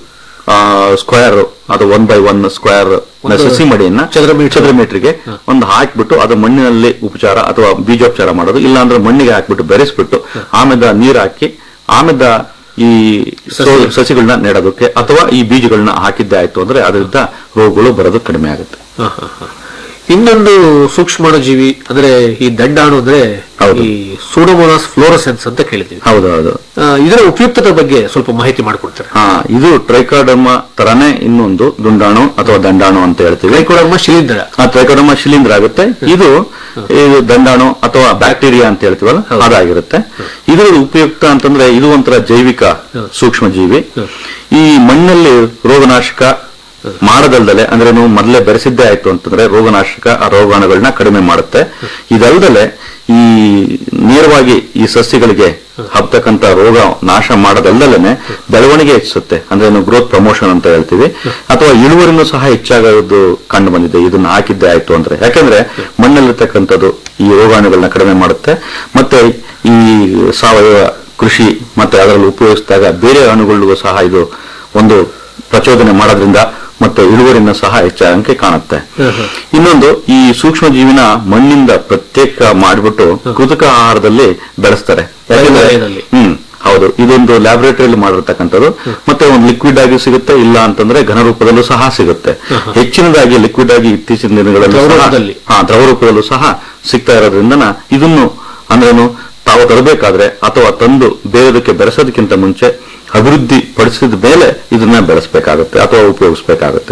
ಸ್ಕ್ವೇರ್ ಅದು ಒನ್ ಬೈ ಒನ್ ಸ್ಕ್ವೇರ್ ಸಸಿ ಮಡಿಯನ್ನ ಚದರ ಚದರ ಮೀಟರ್ಗೆ ಒಂದು ಹಾಕ್ಬಿಟ್ಟು ಅದು ಮಣ್ಣಿನಲ್ಲಿ ಉಪಚಾರ ಅಥವಾ ಬೀಜೋಪಚಾರ ಮಾಡೋದು ಇಲ್ಲ ಅಂದ್ರೆ ಮಣ್ಣಿಗೆ ಹಾಕ್ಬಿಟ್ಟು ಬೆರೆಸ್ಬಿಟ್ಟು ಆಮೇಲೆ ನೀರ್ ಹಾಕಿ ಆಮೇಲೆ ಈ ಸೋ- ಸಸಿಗಳನ್ನ ನೆಡೋದಕ್ಕೆ ಅಥವಾ ಈ ಬೀಜಗಳನ್ನ ಹಾಕಿದ್ದೆ ಆಯ್ತು ಅಂದ್ರೆ ಅದರಿಂದ ರೋಗಗಳು ಬರೋದು ಕಡಿಮೆ ಆಗುತ್ತೆ ಇನ್ನೊಂದು ಸೂಕ್ಷ್ಮಾಣುಜೀವಿ ಅಂದ್ರೆ ಈ ದಂಡಾಣು ಅಂದ್ರೆ ಈ ಸೂಡೋಮೋನಾಸ್ ಫ್ಲೋರಸೆನ್ಸ್ ಅಂತ ಕೇಳಿದ್ದೀವಿ ಹೌದು ಹೌದು ಆ, ಇದರ ಉಪಯುಕ್ತತೆ ಬಗ್ಗೆ ಸ್ವಲ್ಪ ಮಾಹಿತಿ ಮಾಡಿಕೊಡ್ತಾರೆ ಹಾ ಇದು ಟ್ರೈಕಾಡರ್ಮ ತರಾನೇ ಇನ್ನೊಂದು ದುಂಡಾಣು ಅಥವಾ ದಂಡಾಣು ಅಂತ ಹೇಳ್ತೀವಿ ಟ್ರೈಕೋಡರ್ಮ ಶಿಲೀಂಧ್ರ ಆ ಟ್ರೈಕೋಡರ್ಮ ಶಿಲೀಂಧ್ರ ಆಗುತ್ತೆ ಇದು ಇದು ದಂಡಾಣು ಅಥವಾ ಬ್ಯಾಕ್ಟೀರಿಯಾ ಅಂತ ಹೇಳ್ತೀವಲ್ಲ ಅದಾಗಿರುತ್ತೆ ಇದರ ಉಪಯುಕ್ತ ಅಂತಂದ್ರೆ ಇದು ಒಂಥರ ಜೈವಿಕ ಸೂಕ್ಷ್ಮ ಜೀವಿ ಈ ಮಣ್ಣಲ್ಲಿ ರೋಗನಾಶಕ ಮಾಡದಲ್ದಲೆ ಅಂದ್ರೆ ನೀವು ಮೊದಲೇ ಬೆರೆಸಿದ್ದೇ ಆಯ್ತು ಅಂತಂದ್ರೆ ರೋಗನಾಶಕ ಆ ರೋಗಾಣುಗಳನ್ನ ಕಡಿಮೆ ಮಾಡುತ್ತೆ ಇದಲ್ದಲೆ ಈ ನೇರವಾಗಿ ಈ ಸಸ್ಯಗಳಿಗೆ ಹಬ್ತಕ್ಕಂತ ರೋಗ ನಾಶ ಮಾಡೋದಲ್ಲದಲೆ ಬೆಳವಣಿಗೆ ಹೆಚ್ಚಿಸುತ್ತೆ ಅಂದ್ರೆ ಗ್ರೋತ್ ಪ್ರಮೋಷನ್ ಅಂತ ಹೇಳ್ತೀವಿ ಅಥವಾ ಇಳುವರಿನೂ ಸಹ ಹೆಚ್ಚಾಗೋದು ಕಂಡು ಬಂದಿದೆ ಇದನ್ನ ಹಾಕಿದ್ದೆ ಆಯ್ತು ಅಂದ್ರೆ ಯಾಕಂದ್ರೆ ಮಣ್ಣಲ್ಲಿರ್ತಕ್ಕಂಥದ್ದು ಈ ರೋಗಾಣುಗಳನ್ನ ಕಡಿಮೆ ಮಾಡುತ್ತೆ ಮತ್ತೆ ಈ ಸಾವಯವ ಕೃಷಿ ಮತ್ತೆ ಅದರಲ್ಲಿ ಉಪಯೋಗಿಸಿದಾಗ ಬೇರೆ ಅಣುಗಳಿಗೂ ಸಹ ಇದು ಒಂದು ಪ್ರಚೋದನೆ ಮಾಡೋದ್ರಿಂದ ಮತ್ತೆ ಇಳುವರಿನ ಸಹ ಹೆಚ್ಚಾಗಂಗೆ ಕಾಣುತ್ತೆ ಇನ್ನೊಂದು ಈ ಸೂಕ್ಷ್ಮ ಜೀವಿನ ಮಣ್ಣಿಂದ ಪ್ರತ್ಯೇಕ ಮಾಡಿಬಿಟ್ಟು ಕೃತಕ ಆಹಾರದಲ್ಲಿ ಬೆಳೆಸ್ತಾರೆ ಯಾಕಂದ್ರೆ ವಲಯದಲ್ಲಿ. ಹ್ಮ್ ಹೌದು ಇದೊಂದು ಲ್ಯಾಬೊರೇಟರಿಯಲ್ಲಿ ಮಾಡಿರ್ತಕ್ಕಂಥದ್ದು ಮತ್ತೆ ಒಂದು ಲಿಕ್ವಿಡ್ ಆಗಿ ಸಿಗುತ್ತೆ ಇಲ್ಲ ಅಂತಂದ್ರೆ ಘನ ರೂಪದಲ್ಲೂ ಸಹ ಸಿಗುತ್ತೆ ಹೆಚ್ಚಿನದಾಗಿ ಲಿಕ್ವಿಡ್ ಆಗಿ ಇತ್ತೀಚಿನ ದಿನಗಳಲ್ಲಿ ದ್ರವ ಸಹ- ರೂಪದಲ್ಲಿ. ಹಾ ದ್ರವ ರೂಪದಲ್ಲೂ ಸಹ ಸಿಗ್ತಾ ಇರೋದ್ರಿಂದ ಇದನ್ನು ಅಂದ್ರೇನು ತಾವು ತರಬೇಕಾದ್ರೆ ಅಥವಾ ತಂದು ಬೇರೆದಕ್ಕೆ ಬೆರೆಸೋದಕ್ಕಿಂತ ಮುಂಚೆ ಅಭಿವೃದ್ಧಿ ಪಡಿಸಿದ ಮೇಲೆ ಇದನ್ನ ಬೆಳೆಸಬೇಕಾಗುತ್ತೆ ಅಥವಾ ಉಪಯೋಗಿಸಬೇಕಾಗುತ್ತೆ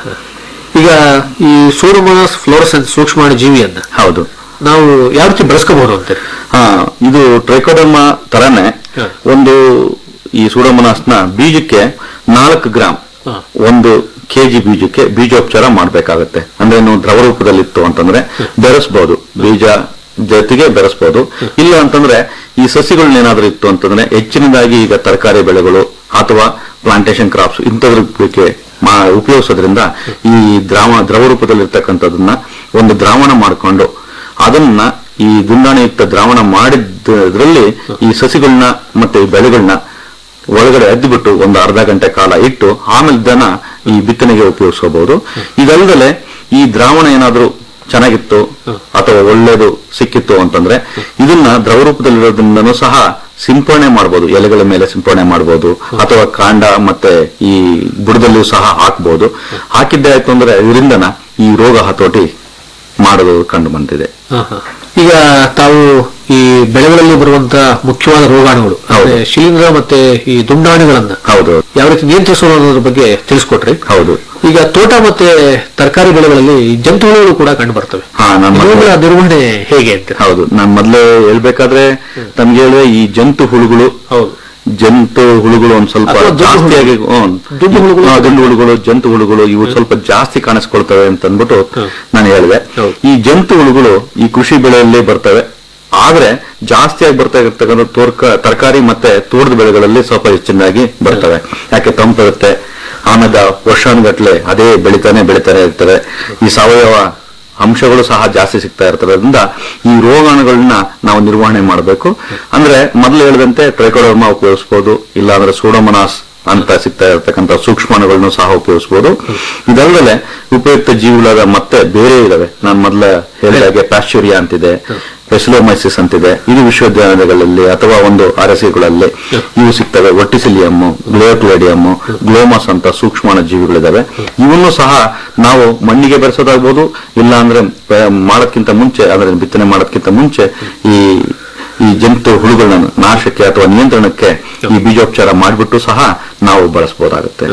ಈಗ ಈ ಸೂಡೋಮೋನಾಸ್ ಫ್ಲೋರಸೆನ್ಸ್ ಸೂಕ್ಷ್ಮಾಣು ಜೀವಿಯನ್ನ ಹೌದು ನಾವು ಯಾವ ರೀತಿ ಬೆಳೆಸ್ಕೋಬಹುದು ಅಂತೀರಿ ಹಾ ಇದು ಟ್ರೈಕೋಡರ್ಮ ತರಾನೇ ಒಂದು ಈ ಸೂಡೋಮೊನಾಸ್ನ ಬೀಜಕ್ಕೆ ನಾಲ್ಕು ಗ್ರಾಮ್ ಒಂದು ಕೆಜಿ ಬೀಜಕ್ಕೆ ಬೀಜೋಪಚಾರ ಮಾಡಬೇಕಾಗುತ್ತೆ ಅಂದ್ರೆ ಏನು ದ್ರವ ರೂಪದಲ್ಲಿತ್ತು ಅಂತಂದ್ರೆ ಬೆರೆಸ್ಬೋದು ಬೀಜ ಜೊತೆಗೆ ಬೆರೆಸ್ಬೋದು ಇಲ್ಲ ಅಂತಂದ್ರೆ ಈ ಸಸಿಗಳನ್ನ ಏನಾದ್ರೂ ಇತ್ತು ಅಂತಂದ್ರೆ ಹೆಚ್ಚಿನದಾಗಿ ಈಗ ತರಕಾರಿ ಬೆಳೆಗಳು ಅಥವಾ ಪ್ಲಾಂಟೇಶನ್ ಕ್ರಾಪ್ಸ್ ಇಂಥದ್ರ ಬಗ್ಗೆ ಮಾ- ಉಪಯೋಗಿಸೋದ್ರಿಂದ ಈ ದ್ರಾವ ದ್ರವ ರೂಪದಲ್ಲಿರ್ತಕ್ಕಂಥದನ್ನ ಒಂದು ದ್ರಾವಣ ಮಾಡಿಕೊಂಡು ಅದನ್ನ ಈ ದುಂಡಾಣೆಯುಕ್ತ ದ್ರಾವಣ ಮಾಡಿದ್ರಲ್ಲಿ ಈ ಸಸಿಗಳನ್ನ ಮತ್ತೆ ಈ ಬೆಳೆಗಳನ್ನ ಒಳಗಡೆ ಅದ್ದಿಬಿಟ್ಟು ಒಂದು ಅರ್ಧ ಗಂಟೆ ಕಾಲ ಇಟ್ಟು ಆಮೇಲೆ ದನ ಈ ಬಿತ್ತನೆಗೆ ಉಪಯೋಗಿಸಬಹುದು ಇದಲ್ಲದೆ ಈ ದ್ರಾವಣ ಏನಾದ್ರೂ ಚೆನ್ನಾಗಿತ್ತು ಅಥವಾ ಒಳ್ಳೇದು ಸಿಕ್ಕಿತ್ತು ಅಂತಂದ್ರೆ ಇದನ್ನ ದ್ರವ ರೂಪದಲ್ಲಿರೋದ್ರಿಂದನೂ ಸಹ ಸಿಂಪರಣೆ ಮಾಡಬಹುದು ಎಲೆಗಳ ಮೇಲೆ ಸಿಂಪರಣೆ ಮಾಡಬಹುದು ಅಥವಾ ಕಾಂಡ ಮತ್ತೆ ಈ ಬುಡದಲ್ಲಿಯೂ ಸಹ ಹಾಕ್ಬಹುದು ಹಾಕಿದ್ದೆ ಆಯ್ತು ಅಂದ್ರೆ ಇದರಿಂದನ ಈ ರೋಗ ಹತೋಟಿ ಮಾಡೋದು ಕಂಡು ಬಂದಿದೆ ಈಗ ತಾವು ಈ ಬೆಳೆಗಳಲ್ಲಿ ಬರುವಂತಹ ಮುಖ್ಯವಾದ ರೋಗಾಣುಗಳು ಅಂದ್ರೆ ಶಿಲೀಂಧ್ರ ಮತ್ತೆ ಈ ದುಂಡಾಣುಗಳನ್ನ ಹೌದು ಯಾವ ರೀತಿ ನಿಯಂತ್ರಿಸೋದು ಅನ್ನೋದ್ರ ಬಗ್ಗೆ ತಿಳಿಸ್ಕೊಟ್ರಿ ಹೌದು ಈಗ ತೋಟ ಮತ್ತೆ ತರಕಾರಿ ಬೆಳೆಗಳಲ್ಲಿ ಜಂತುಹುಳುಗಳು ಕೂಡ ಕಂಡು ಬರ್ತವೆ ಹಾ ನಮ್ಮ ಇವುಗಳ ನಿರ್ವಹಣೆ ಹೇಗೆ ಅಂತ ಹೌದು ನಾನು ಮೊದಲೇ ಹೇಳ್ಬೇಕಾದ್ರೆ ತಮ್ಗೆ ಹೇಳಿದ್ರೆ ಈ ಜಂತು ಹುಳುಗಳು ಹೌದು ಜಂತು ಹುಳುಗಳು ಒಂದ್ ಸ್ವಲ್ಪ ಅಥವಾ ದುಂಡು ಜಾಸ್ತಿಯಾಗಿ ಹ್ಮ್. ದುಂಡು ಹುಳುಗಳು? ಹಾ, ದುಂಡು ಹುಳುಗಳು ಜಂತು ಹುಳುಗಳು ಇವು ಸ್ವಲ್ಪ ಜಾಸ್ತಿ ಕಾಣಿಸ್ಕೊಳ್ತವೆ ಅಂತ ಅಂದ್ಬಿಟ್ಟು ನಾನು ಹೇಳಿದೆ ಈ ಜಂತು ಹುಳುಗಳು ಈ ಕೃಷಿ ಬೆಳೆಯಲ್ಲಿ ಬರ್ತವೆ ಆದ್ರೆ ಜಾಸ್ತಿಯಾಗಿ ಬರ್ತಾ ಇರ್ತಕ್ಕಂಥ ತೋರ್ಕ ತರಕಾರಿ ಮತ್ತೆ ತೋಟದ ಬೆಳೆಗಳಲ್ಲಿ ಸ್ವಲ್ಪ ಹೆಚ್ಚಿನಾಗಿ ಬರ್ತವೆ ಯಾಕೆ ತಂಪಿರುತ್ತೆ ಆಮೇಲೆ ವರ್ಷಾನುಗಟ್ಲೆ ಅದೇ ಬೆಳಿತಾನೆ ಬೆಳಿತಾನೆ ಇರ್ತವೆ ಈ ಸಾವಯವ ಅಂಶಗಳು ಸಹ ಜಾಸ್ತಿ ಸಿಗ್ತಾ ಇರ್ತದ್ರಿಂದ ಈ ರೋಗಾಣುಗಳನ್ನ ನಾವು ನಿರ್ವಹಣೆ ಮಾಡಬೇಕು ಅಂದ್ರೆ ಮೊದಲು ಹೇಳಿದಂತೆ ಟ್ರೈಕೋಡರ್ಮಾ ಉಪಯೋಗಿಸಬಹುದು ಇಲ್ಲಾಂದ್ರೆ ಸೂಡೋಮನಾಸ್ ಅಂತ ಸಿಗ್ತಾ ಇರತಕ್ಕಂಥ ಸೂಕ್ಷ್ಮಾಣುಗಳನ್ನು ಸಹ ಉಪಯೋಗಿಸಬಹುದು ಇದಲ್ಲದೆ ಉಪಯುಕ್ತ ಜೀವಿಗಳಾದ ಮತ್ತೆ ಬೇರೆ ಇದಾವೆ ನಾನು ಮೊದಲ ಹೇಳಿದಾಗೆ ಪ್ಯಾಶ್ಚೂರಿಯಾ ಅಂತಿದೆ ಪೆಸಿಲೋಮೈಸಿಸ್ ಅಂತಿದೆ ಇದು ವಿಶ್ವವಿದ್ಯಾಲಯಗಳಲ್ಲಿ ಅಥವಾ ಒಂದು ಅರಸಿಗಳಲ್ಲಿ ಇವು ಸಿಗ್ತವೆ ಒಟ್ಟಿಸಿಲಿಯಮ್ ಗ್ಲೋಕ್ಲೇಡಿಯಮ್ ಗ್ಲೋಮಸ್ ಅಂತ ಸೂಕ್ಷ್ಮಾಣು ಜೀವಿಗಳಿದಾವೆ ಇವನ್ನು ಸಹ ನಾವು ಮಣ್ಣಿಗೆ ಬೆರೆಸೋದಾಗ್ಬೋದು ಇಲ್ಲ ಅಂದ್ರೆ ಪ- ಮಾಡೋದ್ಕಿಂತ ಮುಂಚೆ ಅಂದ್ರೆ ಬಿತ್ತನೆ ಮಾಡೋದ್ಕಿಂತ ಮುಂಚೆ ಈ ಈ ಜಂತು ಹುಳುಗಳನ್ನ ನಾಶಕ್ಕೆ ಅಥವಾ ನಿಯಂತ್ರಣಕ್ಕೆ ಈ ಬೀಜೋಪಚಾರ ಮಾಡಿಬಿಟ್ಟು ಸಹ ನಾವು ಬಳಸಬಹುದಾಗುತ್ತೆ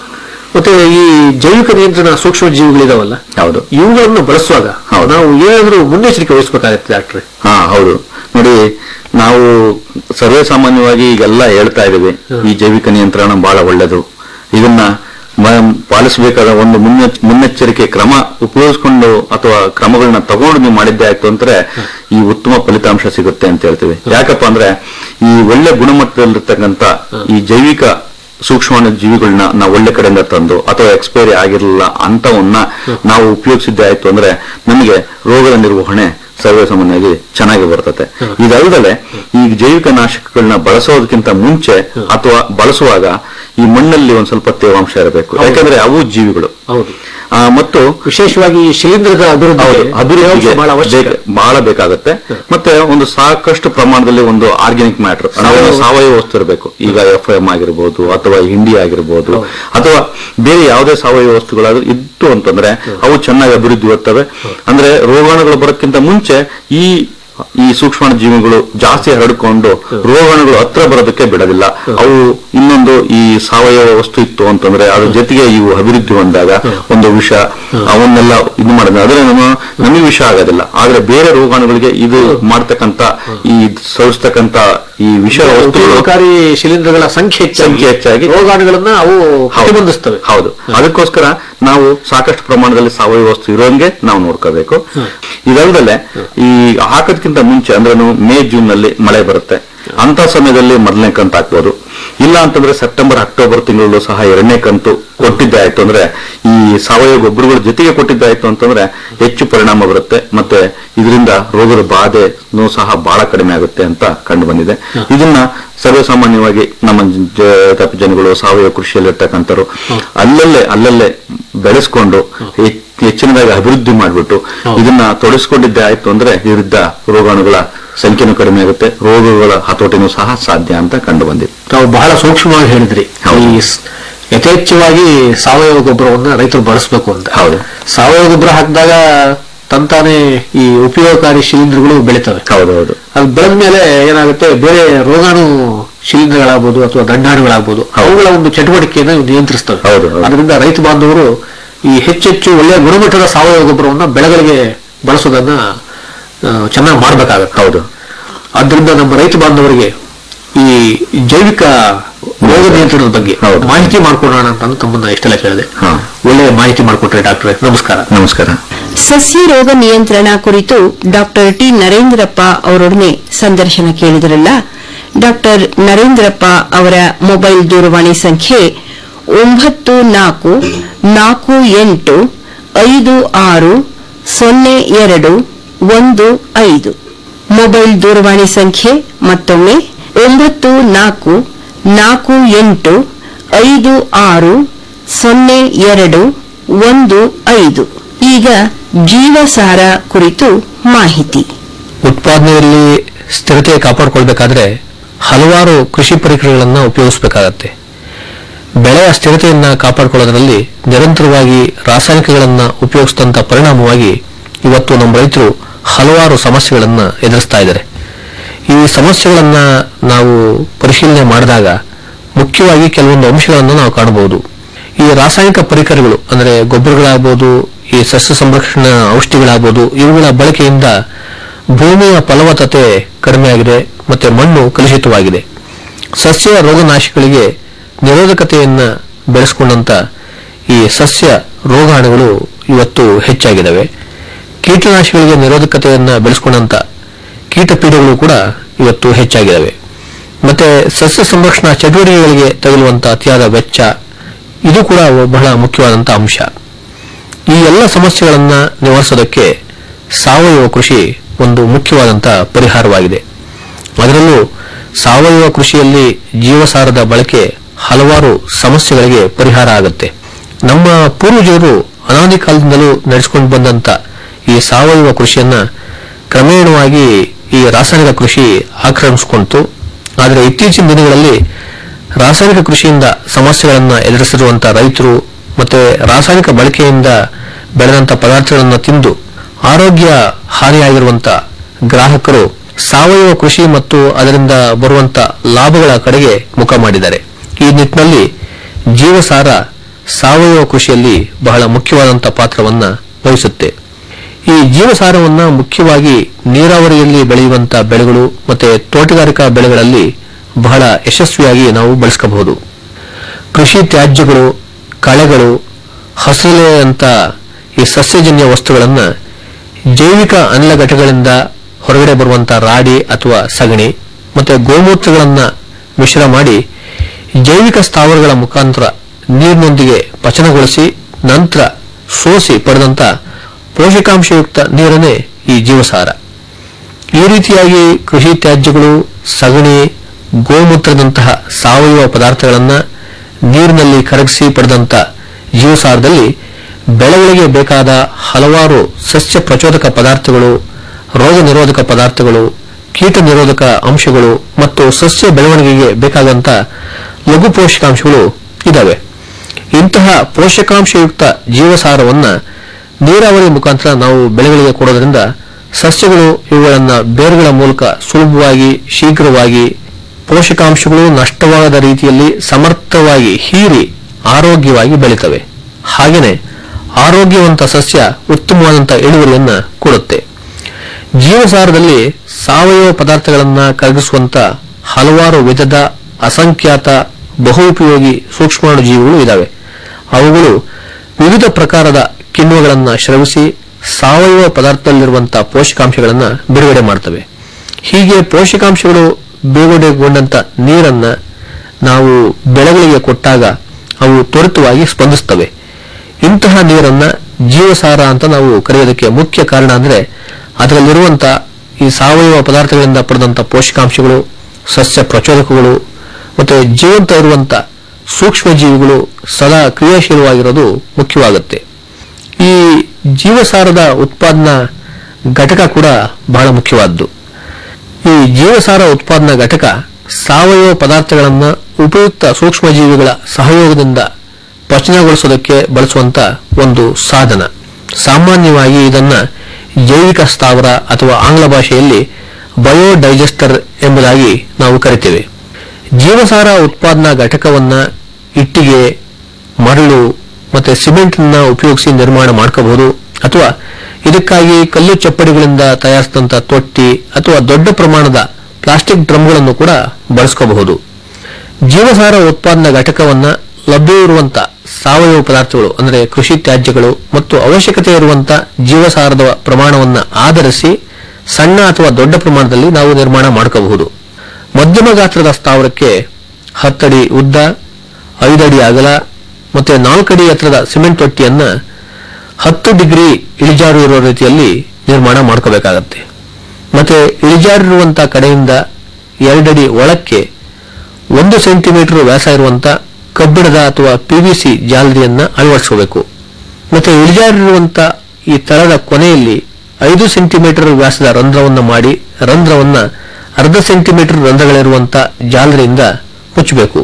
ಮತ್ತೆ ಈ ಜೈವಿಕ ನಿಯಂತ್ರಣ ಸೂಕ್ಷ್ಮ ಜೀವಿಗಳಿದಾವಲ್ಲ ಹೌದು ಇವುಗಳನ್ನು ಬಳಸುವಾಗ ನಾವು ಏನಾದ್ರೂ ಮುನ್ನೆಚ್ಚರಿಕೆ ವಹಿಸಬೇಕಾಗತ್ತೆ ಡಾಕ್ಟ್ರೆ ಹಾ ಹೌದು ನೋಡಿ ನಾವು ಸರ್ವೇ ಸಾಮಾನ್ಯವಾಗಿ ಈಗೆಲ್ಲ ಹೇಳ್ತಾ ಇದೀವಿ ಈ ಜೈವಿಕ ನಿಯಂತ್ರಣ ಬಹಳ ಒಳ್ಳೆಯದು ಇದನ್ನ ಮ- ಪಾಲಿಸಬೇಕಾದ ಒಂದು ಮುನ್ನೆಚ್- ಮುನ್ನೆಚ್ಚರಿಕೆ ಕ್ರಮ ಉಪಯೋಗಿಸ್ಕೊಂಡು ಅಥವಾ ಕ್ರಮಗಳನ್ನ ತಗೊಂಡು ನೀವು ಮಾಡಿದ್ದೆ ಆಯ್ತು ಅಂದ್ರೆ ಈ ಉತ್ತಮ ಫಲಿತಾಂಶ ಸಿಗುತ್ತೆ ಅಂತ ಹೇಳ್ತೀವಿ ಯಾಕಪ್ಪ ಅಂದ್ರೆ ಈ ಒಳ್ಳೆ ಗುಣಮಟ್ಟದಲ್ಲಿರ್ತಕ್ಕಂಥ ಈ ಜೈವಿಕ ಸೂಕ್ಷ್ಮಾಣು ಜೀವಿಗಳನ್ನ ನಾವು ಒಳ್ಳೆ ಕಡೆಯಿಂದ ತಂದು ಅಥವಾ ಎಕ್ಸ್ಪೈರಿ ಆಗಿರಲಿಲ್ಲ ಅಂತವನ್ನ ನಾವು ಉಪಯೋಗಿಸಿದ್ದೆ ಆಯ್ತು ಅಂದ್ರೆ ನಮಗೆ ರೋಗದ ನಿರ್ವಹಣೆ ಸರ್ವೇ ಸಾಮಾನ್ಯವಾಗಿ ಚೆನ್ನಾಗಿ ಬರ್ತದೆ ಇದಲ್ಲದೆ ಈ ಜೈವಿಕ ನಾಶಕಗಳನ್ನ ಬಳಸೋದಕ್ಕಿಂತ ಮುಂಚೆ ಅಥವಾ ಬಳಸುವಾಗ ಈ ಮಣ್ಣಲ್ಲಿ ಒಂದ್ ಸ್ವಲ್ಪ ತೇವಾಂಶ ಇರಬೇಕು ಯಾಕಂದ್ರೆ ಅವು ಜೀವಿಗಳು ಹೌದು ಆ, ಮತ್ತು ವಿಶೇಷವಾಗಿ ಈ ಶಿಲೀಂಧ್ರದ ಅಭಿವೃದ್ಧಿ ಹೌದು ಅಭಿವೃದ್ಧಿಗೆ ಬಹಳ ಅವಶ್ಯಕ ಬೇಕ- ಬಹಳ ಬೇಕಾಗುತ್ತೆ ಮತ್ತೆ ಒಂದು ಸಾಕಷ್ಟು ಪ್ರಮಾಣದಲ್ಲಿ ಒಂದು ಆರ್ಗ್ಯಾನಿಕ್ ಮ್ಯಾಟರ್ ಸಾವಯವ- ಸಾವಯವ ವಸ್ತು ಇರಬೇಕು ಈಗ ಎಫ್ ಎಂ ಆಗಿರ್ಬೋದು ಅಥವಾ ಹಿಂಡಿ ಆಗಿರ್ಬೋದು ಅಥವಾ ಬೇರೆ ಯಾವುದೇ ಸಾವಯವ ವಸ್ತುಗಳಾದ್ರೂ ಇತ್ತು ಅಂತಂದ್ರೆ ಅವು ಚೆನ್ನಾಗಿ ಅಭಿವೃದ್ಧಿ ಹೊತ್ತವೆ ಅಂದ್ರೆ ರೋಗಾಣುಗಳು ಬರೋಕ್ಕಿಂತ ಮುಂಚೆ ಈ ಈ ಸೂಕ್ಷ್ಮಾಣು ಜೀವಿಗಳು ಜಾಸ್ತಿ ಹರಡಿಕೊಂಡು ರೋಗಾಣುಗಳು ಹತ್ರ ಬರೋದಕ್ಕೆ ಬಿಡೋದಿಲ್ಲ ಅವು ಇನ್ನೊಂದು ಈ ಸಾವಯವ ವಸ್ತು ಇತ್ತು ಅಂತಂದ್ರೆ ಅದ್ರ ಜೊತೆಗೆ ಇವು ಅಭಿವೃದ್ಧಿ ಹೊಂದಾಗ ಒಂದು ವಿಷ ಅವನ್ನೆಲ್ಲ ಇದು ಮಾಡಿದ್ರೆ ಆದ್ರೆ ನಮ್ಮ ನಮಗೆ ವಿಷ ಆಗೋದಿಲ್ಲ ಆದ್ರೆ ಬೇರೆ ರೋಗಾಣುಗಳಿಗೆ ಇದು ಮಾಡ್ತಕ್ಕಂತ ಈ ಸವಿಸ್ತಕ್ಕಂತ ಈ ವಿಷ ವಸ್ತುಗಳು ಉಪಯೋಗಕಾರಿ ಶಿಲೀಂಧ್ರಗಳ ಸಂಖ್ಯೆ ಹೆಚ್ಚಾಗಿ ಸಂಖ್ಯೆ ಹೆಚ್ಚಾಗಿ ರೋಗಾಣುಗಳನ್ನ ಅವು ಪ್ರತಿಬಂಧಿಸ್ತವೆ ಹೌದು ಅದಕ್ಕೋಸ್ಕರ ನಾವು ಸಾಕಷ್ಟು ಪ್ರಮಾಣದಲ್ಲಿ ಸಾವಯವ ವಸ್ತು ಇರೋಂಗೆ ನಾವು ನೋಡ್ಕೋಬೇಕು ಇದಲ್ಲದೆ ಈ ಹಾಕೋದ್ಕಿಂತ ಮುಂಚೆ ಅಂದ್ರೆ ನಾವು ಮೇ ಜೂನ್ ನಲ್ಲಿ ಮಳೆ ಬರುತ್ತೆ ಅಂತ ಸಮಯದಲ್ಲಿ ಮೊದಲನೇ ಕಂತು ಹಾಕ್ಬೋದು ಇಲ್ಲ ಅಂತಂದ್ರೆ ಸೆಪ್ಟೆಂಬರ್ ಅಕ್ಟೋಬರ್ ತಿಂಗಳಲ್ಲೂ ಸಹ ಎರಡನೇ ಕಂತು ಕೊಟ್ಟಿದ್ದೆ ಆಯ್ತು ಅಂದ್ರೆ ಈ ಸಾವಯವ ಗೊಬ್ಬರಗಳ ಜೊತೆಗೆ ಕೊಟ್ಟಿದ್ದೆ ಆಯ್ತು ಅಂತಂದ್ರೆ ಹೆಚ್ಚು ಪರಿಣಾಮ ಬರುತ್ತೆ ಮತ್ತೆ ಇದರಿಂದ ರೋಗದ ಬಾಧೆನೂ ಸಹ ಬಹಳ ಕಡಿಮೆ ಆಗುತ್ತೆ ಅಂತ ಕಂಡು ಬಂದಿದೆ ಇದನ್ನ ಸರ್ವೇಸಾಮಾನ್ಯವಾಗಿ ನಮ್ಮ ಜ- ಜನಗಳು ಸಾವಯವ ಕೃಷಿಯಲ್ಲಿರ್ತಕ್ಕಂಥವ್ರು ಅಲ್ಲಲ್ಲೇ ಅಲ್ಲಲ್ಲೇ ಬೆಳೆಸ್ಕೊಂಡು ಹೆಚ್- ಹೆಚ್ಚಿನದಾಗಿ ಅಭಿವೃದ್ಧಿ ಮಾಡಿಬಿಟ್ಟು ಇದನ್ನ ತೊಡಗಿಸ್ಕೊಂಡಿದ್ದೆ ಆಯ್ತು ಅಂದ್ರೆ ಇದರಿಂದ ರೋಗಾಣುಗಳ ಸಂಖ್ಯೆನೂ ಕಡಿಮೆ ಆಗುತ್ತೆ ರೋಗಗಳ ಹತೋಟಿನೂ ಸಹ ಸಾಧ್ಯ ಅಂತ ಕಂಡು ಬಂದಿದೆ ತಾವು ಬಹಳ ಸೂಕ್ಷ್ಮವಾಗಿ ಹೇಳಿದ್ರಿ ಈ ಸ್- ಯಥೇಚ್ಛವಾಗಿ ಸಾವಯವ ಗೊಬ್ಬರವನ್ನ ರೈತರು ಬಳಸಬೇಕು ಅಂತ ಹೌದು ಸಾವಯವ ಗೊಬ್ಬರ ಹಾಕಿದಾಗ ತಂತಾನೆ ಈ ಉಪಯೋಗಕಾರಿ ಶಿಲೀಂಧ್ರಗಳು ಬೆಳಿತವೆ ಹೌದೌದು ಅದು ಬೆಳೆದ ಮೇಲೆ ಏನಾಗುತ್ತೆ ಬೇರೆ ರೋಗಾಣು ಶಿಲೀಂಧ್ರಗಳಾಗ್ಬೋದು ಅಥವಾ ದಂಡಾಣುಗಳಾಗ್ಬೋದು ಅವುಗಳ ಒಂದು ಚಟುವಟಿಕೆಯನ್ನು ಇವು ನಿಯಂತ್ರಿಸ್ತವೆ ಹೌದು, ಹೌದು. ಅದರಿಂದ ರೈತ ಬಾಂಧವರು ಈ ಹೆಚ್ಚೆಚ್ಚು ಒಳ್ಳೆಯ ಗುಣಮಟ್ಟದ ಸಾವಯವ ಗೊಬ್ಬರವನ್ನ ಬೆಳೆಗಳಿಗೆ ಬಳಸೋದನ್ನ ಆ, ಚೆನ್ನಾಗಿ ಮಾಡ್ಬೇಕಾಗತ್ತೆ ಹೌದು ಆದ್ದರಿಂದ ನಮ್ಮ ರೈತ ಬಾಂಧವರಿಗೆ ಈ ಜೈವಿಕ ರೋಗ ನಿಯಂತ್ರಣದ ಬಗ್ಗೆ ಮಾಹಿತಿ ಮಾಡ್ಕೊಡೋಣ ಅಂತ ತಮ್ಮನ್ನ ಇಷ್ಟೆಲ್ಲ ಕೇಳಿದೆ ಒಳ್ಳೆಯ ಮಾಹಿತಿ ಮಾಡಿಕೊಟ್ರೆ ಡಾಕ್ಟ್ರೆ ನಮಸ್ಕಾರ ನಮಸ್ಕಾರ ಸಸ್ಯ ರೋಗ ನಿಯಂತ್ರಣ ಕುರಿತು ಡಾಕ್ಟರ್ ಟಿ ನರೇಂದ್ರಪ್ಪ ಅವರೊಡನೆ ಸಂದರ್ಶನ ಕೇಳಿದರಲ್ಲ ಡಾಕ್ಟರ್ ನರೇಂದ್ರಪ್ಪ ಅವರ ಮೊಬೈಲ್ ದೂರವಾಣಿ ಸಂಖ್ಯೆ ಒಂಬತ್ತು ನಾಲ್ಕು ನಾಲ್ಕು ಎಂಟು ಐದು ಆರು ಸೊನ್ನೆ ಎರಡು ಒಂದು ಐದು ಮೊಬೈಲ್ ದೂರವಾಣಿ ಸಂಖ್ಯೆ ಮತ್ತೊಮ್ಮೆ ಒಂಬತ್ತು ನಾಲ್ಕು ನಾಲ್ಕು ಎಂಟು ಐದು ಆರು ಸೊನ್ನೆ ಎರಡು ಒಂದು ಐದು ಈಗ ಜೀವಸಾರ ಕುರಿತು ಮಾಹಿತಿ ಉತ್ಪಾದನೆಯಲ್ಲಿ ಸ್ಥಿರತೆ ಕಾಪಾಡಿಕೊಳ್ಬೇಕಾದ್ರೆ ಹಲವಾರು ಕೃಷಿ ಪರಿಕರಗಳನ್ನ ಉಪಯೋಗಿಸಬೇಕಾಗತ್ತೆ ಬೆಳೆಯ ಸ್ಥಿರತೆಯನ್ನ ಕಾಪಾಡಿಕೊಳ್ಳೋದ್ರಲ್ಲಿ ನಿರಂತರವಾಗಿ ರಾಸಾಯನಿಕಗಳನ್ನ ಉಪಯೋಗಿಸಿದಂತ ಪರಿಣಾಮವಾಗಿ ಇವತ್ತು ನಮ್ಮ ರೈತರು ಹಲವಾರು ಸಮಸ್ಯೆಗಳನ್ನ ಎದುರಿಸ್ತಾ ಇದ್ದಾರೆ ಈ ಸಮಸ್ಯೆಗಳನ್ನ ನಾವು ಪರಿಶೀಲನೆ ಮಾಡಿದಾಗ ಮುಖ್ಯವಾಗಿ ಕೆಲವೊಂದು ಅಂಶಗಳನ್ನು ನಾವು ಕಾಣಬಹುದು ಈ ರಾಸಾಯನಿಕ ಪರಿಕರಗಳು ಅಂದರೆ ಗೊಬ್ಬರಗಳಾಗಬಹುದು ಈ ಸಸ್ಯ ಸಂರಕ್ಷಣಾ ಔಷಧಿಗಳಾಗಬಹುದು ಇವುಗಳ ಬಳಕೆಯಿಂದ ಭೂಮಿಯ ಫಲವತ್ತತೆ ಕಡಿಮೆ ಆಗಿದೆ ಮತ್ತೆ ಮಣ್ಣು ಕಲುಷಿತವಾಗಿದೆ ಸಸ್ಯ ರೋಗನಾಶಿಗಳಿಗೆ ನಿರೋಧಕತೆಯನ್ನ ಬೆಳೆಸಿಕೊಂಡಂತ ಈ ಸಸ್ಯ ರೋಗಾಣುಗಳು ಇವತ್ತು ಹೆಚ್ಚಾಗಿದ್ದಾವೆ ಕೀಟನಾಶಿಗಳಿಗೆ ನಿರೋಧಕತೆಯನ್ನ ಬೆಳೆಸಿಕೊಂಡಂತ ಕೀಟಪೀಡೆಗಳು ಕೂಡ ಇವತ್ತು ಹೆಚ್ಚಾಗಿದ್ದಾವೆ ಮತ್ತೆ ಸಸ್ಯ ಸಂರಕ್ಷಣಾ ಚಟುವಟಿಕೆಗಳಿಗೆ ತಗುಲುವಂತಹ ಅತಿಯಾದ ವೆಚ್ಚ ಇದು ಕೂಡ ಬಹಳ ಮುಖ್ಯವಾದಂತಹ ಅಂಶ ಈ ಎಲ್ಲ ಸಮಸ್ಯೆಗಳನ್ನ ನಿವಾರಿಸೋದಕ್ಕೆ ಸಾವಯವ ಕೃಷಿ ಒಂದು ಮುಖ್ಯವಾದಂತಹ ಪರಿಹಾರವಾಗಿದೆ ಅದರಲ್ಲೂ ಸಾವಯವ ಕೃಷಿಯಲ್ಲಿ ಜೀವಸಾರದ ಬಳಕೆ ಹಲವಾರು ಸಮಸ್ಯೆಗಳಿಗೆ ಪರಿಹಾರ ಆಗುತ್ತೆ ನಮ್ಮ ಪೂರ್ವಜರು ಅನಾದಿ ಕಾಲದಿಂದಲೂ ನಡೆಸಿಕೊಂಡು ಬಂದಂತ ಈ ಸಾವಯವ ಕೃಷಿಯನ್ನ ಕ್ರಮೇಣವಾಗಿ ಈ ರಾಸಾಯನಿಕ ಕೃಷಿ ಆಕ್ರಮಿಸಿಕೊಂಡಿತು ಆದರೆ ಇತ್ತೀಚಿನ ದಿನಗಳಲ್ಲಿ ರಾಸಾಯನಿಕ ಕೃಷಿಯಿಂದ ಸಮಸ್ಯೆಗಳನ್ನು ಎದುರಿಸಿರುವಂತಹ ರೈತರು ಮತ್ತೆ ರಾಸಾಯನಿಕ ಬಳಕೆಯಿಂದ ಬೆಳೆದಂತ ಪದಾರ್ಥಗಳನ್ನು ತಿಂದು ಆರೋಗ್ಯ ಹಾನಿಯಾಗಿರುವಂತ ಗ್ರಾಹಕರು ಸಾವಯವ ಕೃಷಿ ಮತ್ತು ಅದರಿಂದ ಬರುವಂತ ಲಾಭಗಳ ಕಡೆಗೆ ಮುಖ ಮಾಡಿದ್ದಾರೆ ಈ ನಿಟ್ಟಿನಲ್ಲಿ ಜೀವಸಾರ ಸಾವಯವ ಕೃಷಿಯಲ್ಲಿ ಬಹಳ ಮುಖ್ಯವಾದಂತ ಪಾತ್ರವನ್ನ ವಹಿಸುತ್ತೆ ಈ ಜೀವಸಾರವನ್ನ ಮುಖ್ಯವಾಗಿ ನೀರಾವರಿಯಲ್ಲಿ ಬೆಳೆಯುವಂತ ಬೆಳೆಗಳು ಮತ್ತೆ ತೋಟಗಾರಿಕಾ ಬೆಳೆಗಳಲ್ಲಿ ಬಹಳ ಯಶಸ್ವಿಯಾಗಿ ನಾವು ಬಳಸ್ಕೋಬಹುದು ಕೃಷಿ ತ್ಯಾಜ್ಯಗಳು ಕಳೆಗಳು ಹಸಲೆ ಅಂತ ಈ ಸಸ್ಯಜನ್ಯ ವಸ್ತುಗಳನ್ನ ಜೈವಿಕ ಅನಿಲ ಘಟಕಗಳಿಂದ ಹೊರಗಡೆ ಬರುವಂತಹ ರಾಡಿ ಅಥವಾ ಸಗಣಿ ಮತ್ತೆ ಗೋಮೂತ್ರಗಳನ್ನ ಮಿಶ್ರ ಮಾಡಿ ಜೈವಿಕ ಸ್ಥಾವರಗಳ ಮುಖಾಂತರ ನೀರಿನೊಂದಿಗೆ ಪಚನಗೊಳಿಸಿ ನಂತರ ಸೋಸಿ ಪಡೆದಂತ ಪೋಷಕಾಂಶಯುಕ್ತ ನೀರನ್ನೇ ಈ ಜೀವಸಾರ ಈ ರೀತಿಯಾಗಿ ಕೃಷಿ ತ್ಯಾಜ್ಯಗಳು ಸಗಣಿ ಗೋಮೂತ್ರದಂತಹ ಸಾವಯವ ಪದಾರ್ಥಗಳನ್ನ ನೀರಿನಲ್ಲಿ ಕರಗಿಸಿ ಪಡೆದಂತ ಜೀವಸಾರದಲ್ಲಿ ಬೆಳೆಗಳಿಗೆ ಬೇಕಾದ ಹಲವಾರು ಸಸ್ಯ ಪ್ರಚೋದಕ ಪದಾರ್ಥಗಳು ರೋಗ ನಿರೋಧಕ ಪದಾರ್ಥಗಳು ಕೀಟ ನಿರೋಧಕ ಅಂಶಗಳು ಮತ್ತು ಸಸ್ಯ ಬೆಳವಣಿಗೆಗೆ ಬೇಕಾದಂತ ಲಘು ಪೋಷಕಾಂಶಗಳು ಇದಾವೆ ಇಂತಹ ಪೋಷಕಾಂಶಯುಕ್ತ ಜೀವಸಾರವನ್ನ ನೀರಾವರಿ ಮುಖಾಂತರ ನಾವು ಬೆಳೆಗಳಿಗೆ ಕೊಡೋದ್ರಿಂದ ಸಸ್ಯಗಳು ಇವುಗಳನ್ನ ಬೇರುಗಳ ಮೂಲಕ ಸುಲಭವಾಗಿ ಶೀಘ್ರವಾಗಿ ಪೋಷಕಾಂಶಗಳು ನಷ್ಟವಾಗದ ರೀತಿಯಲ್ಲಿ ಸಮರ್ಥವಾಗಿ ಹೀರಿ ಆರೋಗ್ಯವಾಗಿ ಬೆಳೀತವೆ ಹಾಗೆಯೇ ಆರೋಗ್ಯವಂತ ಸಸ್ಯ ಉತ್ತಮವಾದಂತಹ ಇಳುವರಿಯನ್ನ ಕೊಡುತ್ತೆ ಜೀವಸಾರದಲ್ಲಿ ಸಾವಯವ ಪದಾರ್ಥಗಳನ್ನ ಕರಗಿಸುವಂತ ಹಲವಾರು ವಿಧದ ಅಸಂಖ್ಯಾತ ಬಹುಪಯೋಗಿ ಸೂಕ್ಷ್ಮಾಣು ಜೀವಿಗಳು ಇದಾವೆ ಅವುಗಳು ವಿವಿಧ ಪ್ರಕಾರದ ಕಿಣ್ವಗಳನ್ನ ಸ್ರವಿಸಿ ಸಾವಯವ ಪದಾರ್ಥದಲ್ಲಿರುವಂತಹ ಪೋಷಕಾಂಶಗಳನ್ನ ಬಿಡುಗಡೆ ಮಾಡ್ತವೆ ಹೀಗೆ ಪೋಷಕಾಂಶಗಳು ಬಿಡುಗಡೆಗೊಂಡಂತ ನೀರನ್ನ ನಾವು ಬೆಳೆಗಳಿಗೆ ಕೊಟ್ಟಾಗ ಅವು ತ್ವರಿತವಾಗಿ ಸ್ಪಂದಿಸ್ತವೆ ಇಂತಹ ನೀರನ್ನ ಜೀವಸಾರ ಅಂತ ನಾವು ಕರೆಯೋದಕ್ಕೆ ಮುಖ್ಯ ಕಾರಣ ಅಂದ್ರೆ ಅದರಲ್ಲಿರುವಂತ ಈ ಸಾವಯವ ಪದಾರ್ಥಗಳಿಂದ ಪಡೆದಂತ ಪೋಷಕಾಂಶಗಳು ಸಸ್ಯ ಪ್ರಚೋದಕಗಳು ಮತ್ತೆ ಜೀವಂತ ಇರುವಂತ ಸೂಕ್ಷ್ಮ ಜೀವಿಗಳು ಸದಾ ಕ್ರಿಯಾಶೀಲವಾಗಿರೋದು ಮುಖ್ಯವಾಗುತ್ತೆ ಈ ಜೀವಸಾರದ ಉತ್ಪಾದನಾ ಘಟಕ ಕೂಡ ಬಹಳ ಮುಖ್ಯವಾದ್ದು ಈ ಜೀವಸಾರ ಉತ್ಪಾದನಾ ಘಟಕ ಸಾವಯವ ಪದಾರ್ಥಗಳನ್ನ ಉಪಯುಕ್ತ ಸೂಕ್ಷ್ಮಜೀವಿಗಳ ಸಹಯೋಗದಿಂದ ಪಚನಗೊಳಿಸೋದಕ್ಕೆ ಬಳಸುವಂತ ಒಂದು ಸಾಧನ ಸಾಮಾನ್ಯವಾಗಿ ಇದನ್ನ ಜೈವಿಕ ಸ್ಥಾವರ ಅಥವಾ ಆಂಗ್ಲ ಭಾಷೆಯಲ್ಲಿ ಬಯೋಡೈಜೆಸ್ಟರ್ ಎಂಬುದಾಗಿ ನಾವು ಕರಿತೇವೆ ಜೀವಸಾರ ಉತ್ಪಾದನಾ ಘಟಕವನ್ನ ಇಟ್ಟಿಗೆ ಮರಳು ಮತ್ತೆ ಸಿಮೆಂಟ್ ನ ಉಪಯೋಗಿಸಿ ನಿರ್ಮಾಣ ಮಾಡ್ಕೋಬಹುದು ಅಥವಾ ಇದಕ್ಕಾಗಿ ಕಲ್ಲು ಚಪ್ಪಡಿಗಳಿಂದ ತಯಾರಿಸಿದಂತ ತೊಟ್ಟಿ ಅಥವಾ ದೊಡ್ಡ ಪ್ರಮಾಣದ ಪ್ಲಾಸ್ಟಿಕ್ ಡ್ರಮ್ಗಳನ್ನು ಕೂಡ ಬಳಸ್ಕೋಬಹುದು ಜೀವಸಾರ ಉತ್ಪಾದನಾ ಘಟಕವನ್ನ ಲಭ್ಯವಿರುವಂತ ಸಾವಯವ ಪದಾರ್ಥಗಳು ಅಂದರೆ ಕೃಷಿ ತ್ಯಾಜ್ಯಗಳು ಮತ್ತು ಅವಶ್ಯಕತೆ ಇರುವಂತ ಜೀವಸಾರದ ಪ್ರಮಾಣವನ್ನ ಆಧರಿಸಿ ಸಣ್ಣ ಅಥವಾ ದೊಡ್ಡ ಪ್ರಮಾಣದಲ್ಲಿ ನಾವು ನಿರ್ಮಾಣ ಮಾಡ್ಕೋಬಹುದು ಮಧ್ಯಮ ಗಾತ್ರದ ಸ್ಥಾವರಕ್ಕೆ ಹತ್ತಡಿ ಉದ್ದ ಐದಡಿ ಅಗಲ ಮತ್ತೆ ನಾಲ್ಕಡಿ ಎತ್ತರದ ಸಿಮೆಂಟ್ ತೊಟ್ಟಿಯನ್ನ ಹತ್ತು ಡಿಗ್ರಿ ಇಳಿಜಾರು ಇರುವ ರೀತಿಯಲ್ಲಿ ನಿರ್ಮಾಣ ಮಾಡ್ಕೋಬೇಕಾಗತ್ತೆ ಮತ್ತೆ ಇಳಿಜಾರಿರುವಂತಹ ಕಡೆಯಿಂದ ಎರಡಡಿ ಒಳಕ್ಕೆ ಒಂದು ಸೆಂಟಿಮೀಟರ್ ವ್ಯಾಸ ಇರುವಂತ ಕಬ್ಬಿಣದ ಅಥವಾ ಪಿವಿಸಿ ಜಾಲರಿಯನ್ನ ಅಳವಡಿಸಬೇಕು ಮತ್ತೆ ಇಳಿಜಾರಿರುವಂತ ಈ ತಳದ ಕೊನೆಯಲ್ಲಿ ಐದು ಸೆಂಟಿಮೀಟರ್ ವ್ಯಾಸದ ರಂಧ್ರವನ್ನು ಮಾಡಿ ರಂಧ್ರವನ್ನ ಅರ್ಧ ಸೆಂಟಿಮೀಟರ್ ರಂಧ್ರಗಳಿರುವಂತ ಜಾಲರಿಯಿಂದ ಮುಚ್ಚಬೇಕು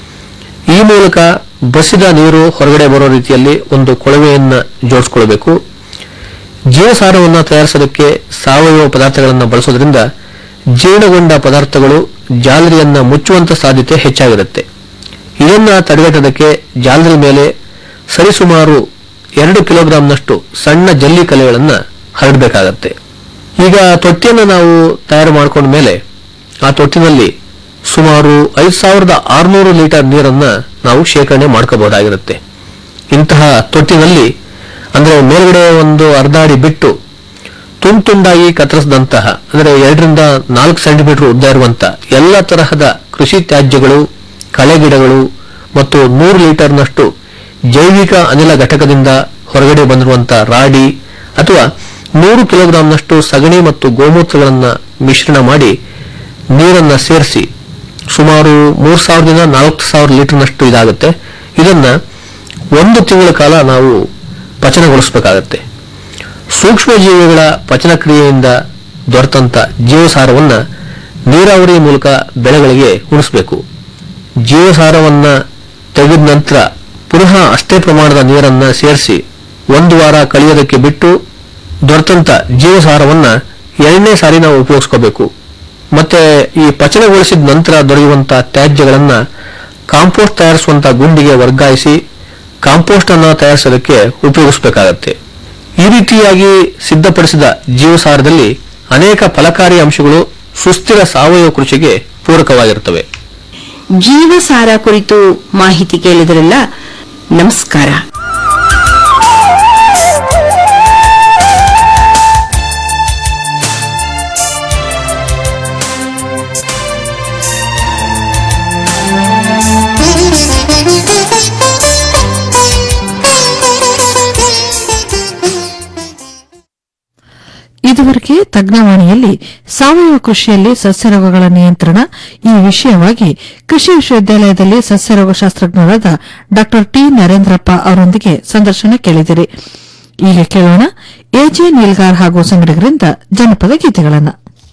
ಈ ಮೂಲಕ ಬಸಿದ ನೀರು ಹೊರಗಡೆ ಬರೋ ರೀತಿಯಲ್ಲಿ ಒಂದು ಕೊಳವೆಯನ್ನ ಜೋಡಿಸ್ಕೊಳ್ಬೇಕು ಜೀವಸಾರವನ್ನು ತಯಾರಿಸೋದಕ್ಕೆ ಸಾವಯವ ಪದಾರ್ಥಗಳನ್ನು ಬಳಸೋದ್ರಿಂದ ಜೀರ್ಣಗೊಂಡ ಪದಾರ್ಥಗಳು ಜಾಲರಿಯನ್ನ ಮುಚ್ಚುವಂತ ಸಾಧ್ಯತೆ ಹೆಚ್ಚಾಗಿರುತ್ತೆ ಇದನ್ನ ತಡೆಗಟ್ಟೋದಕ್ಕೆ ಜಾಲರಿ ಮೇಲೆ ಸರಿಸುಮಾರು ಎರಡು ಕಿಲೋಗ್ರಾಂನಷ್ಟು ಸಣ್ಣ ಜಲ್ಲಿ ಕಲೆಗಳನ್ನು ಹರಡಬೇಕಾಗತ್ತೆ ಈಗ ತೊಟ್ಟಿಯನ್ನು ನಾವು ತಯಾರು ಮಾಡ್ಕೊಂಡ ಮೇಲೆ ಆ ತೊಟ್ಟಿನಲ್ಲಿ ಸುಮಾರು ಐದು ಸಾವಿರದ ಆರುನೂರು ಲೀಟರ್ ನೀರನ್ನ ನಾವು ಶೇಖರಣೆ ಮಾಡ್ಕೋಬಹುದಾಗಿರುತ್ತೆ ಇಂತಹ ತೊಟ್ಟಿನಲ್ಲಿ ಅಂದ್ರೆ ಮೇಲ್ಗಡೆ ಒಂದು ಅರ್ಧ ಅಡಿ ಬಿಟ್ಟು ತುಂಡು ತುಂಡಾಗಿ ಕತ್ತರಿಸಿದಂತಹ ಅಂದ್ರೆ ಎರಡರಿಂದ ನಾಲ್ಕು ಸೆಂಟಿಮೀಟರ್ ಉದ್ದ ಇರುವಂತ ಎಲ್ಲ ತರಹದ ಕೃಷಿ ತ್ಯಾಜ್ಯಗಳು ಕಳೆಗಿಡಗಳು ಮತ್ತು ನೂರು ಲೀಟರ್ನಷ್ಟು ಜೈವಿಕ ಅನಿಲ ಘಟಕದಿಂದ ಹೊರಗಡೆ ಬಂದಿರುವಂತಹ ರಾಡಿ ಅಥವಾ ನೂರು ಕಿಲೋಗ್ರಾಂನಷ್ಟು ಸಗಣಿ ಮತ್ತು ಗೋಮೂತ್ರಗಳನ್ನ ಮಿಶ್ರಣ ಮಾಡಿ ನೀರನ್ನ ಸೇರಿಸಿ ಸುಮಾರು ಮೂರು ಸಾವಿರದಿಂದ ನಾಲ್ಕು ಸಾವಿರ ಲೀಟರ್ನಷ್ಟು ಇದಾಗುತ್ತೆ ಇದನ್ನ ಒಂದು ತಿಂಗಳ ಕಾಲ ನಾವು ಪಚನಗೊಳಿಸಬೇಕಾಗತ್ತೆ ಸೂಕ್ಷ್ಮ ಜೀವಿಗಳ ಪಚನ ಕ್ರಿಯೆಯಿಂದ ದೊರೆತಂತ ಜೀವಸಾರವನ್ನ ನೀರಾವರಿ ಮೂಲಕ ಬೆಳೆಗಳಿಗೆ ಉಣಿಸಬೇಕು ಜೀವಸಾರವನ್ನ ತೆಗೆದ ನಂತರ ಪುನಃ ಅಷ್ಟೇ ಪ್ರಮಾಣದ ನೀರನ್ನ ಸೇರಿಸಿ ಒಂದು ವಾರ ಕಳೆಯೋದಕ್ಕೆ ಬಿಟ್ಟು ದೊರೆತಂತ ಜೀವಸಾರವನ್ನ ಎರಡನೇ ಸಾರಿ ನಾವು ಉಪಯೋಗಿಸ್ಕೋಬೇಕು ಮತ್ತೆ ಈ ಪಚನಗೊಳಿಸಿದ ನಂತರ ದೊರೆಯುವಂತ ತ್ಯಾಜ್ಯಗಳನ್ನ ಕಾಂಪೋಸ್ಟ್ ತಯಾರಿಸುವಂತ ಗುಂಡಿಗೆ ವರ್ಗಾಯಿಸಿ ಕಾಂಪೋಸ್ಟ್ ಅನ್ನ ತಯಾರಿಸೋದಕ್ಕೆ ಉಪಯೋಗಿಸಬೇಕಾಗತ್ತೆ ಈ ರೀತಿಯಾಗಿ ಸಿದ್ಧಪಡಿಸಿದ ಜೀವಸಾರದಲ್ಲಿ ಅನೇಕ ಫಲಕಾರಿ ಅಂಶಗಳು ಸುಸ್ಥಿರ ಸಾವಯವ ಕೃಷಿಗೆ ಪೂರಕವಾಗಿರುತ್ತವೆ ಜೀವಸಾರ ಕುರಿತು ಮಾಹಿತಿ ಕೇಳಿದ್ರಲ್ಲ ನಮಸ್ಕಾರ ಇದುವರೆಗೆ ತಜ್ಞವಾಣಿಯಲ್ಲಿ ಸಾವಯವ ಕೃಷಿಯಲ್ಲಿ ಸಸ್ಯರೋಗಗಳ ನಿಯಂತ್ರಣ ಈ ವಿಷಯವಾಗಿ ಕೃಷಿ ವಿಶ್ವವಿದ್ಯಾಲಯದಲ್ಲಿ ಸಸ್ಯರೋಗ ಶಾಸ್ತ್ರಜ್ಞರಾದ ಡಾ ಟಿ ನರೇಂದ್ರಪ್ಪ ಅವರೊಂದಿಗೆ ಸಂದರ್ಶನ ಕೇಳಿದಿರಿ ಈಗ ಕೇಳೋಣ ಎಜೆ ನೀಲ್ಗಾರ್ ಹಾಗೂ ಸಂಗಡಿಗರಿಂದ ಜನಪದ ಗೀತೆಗಳನ್ನು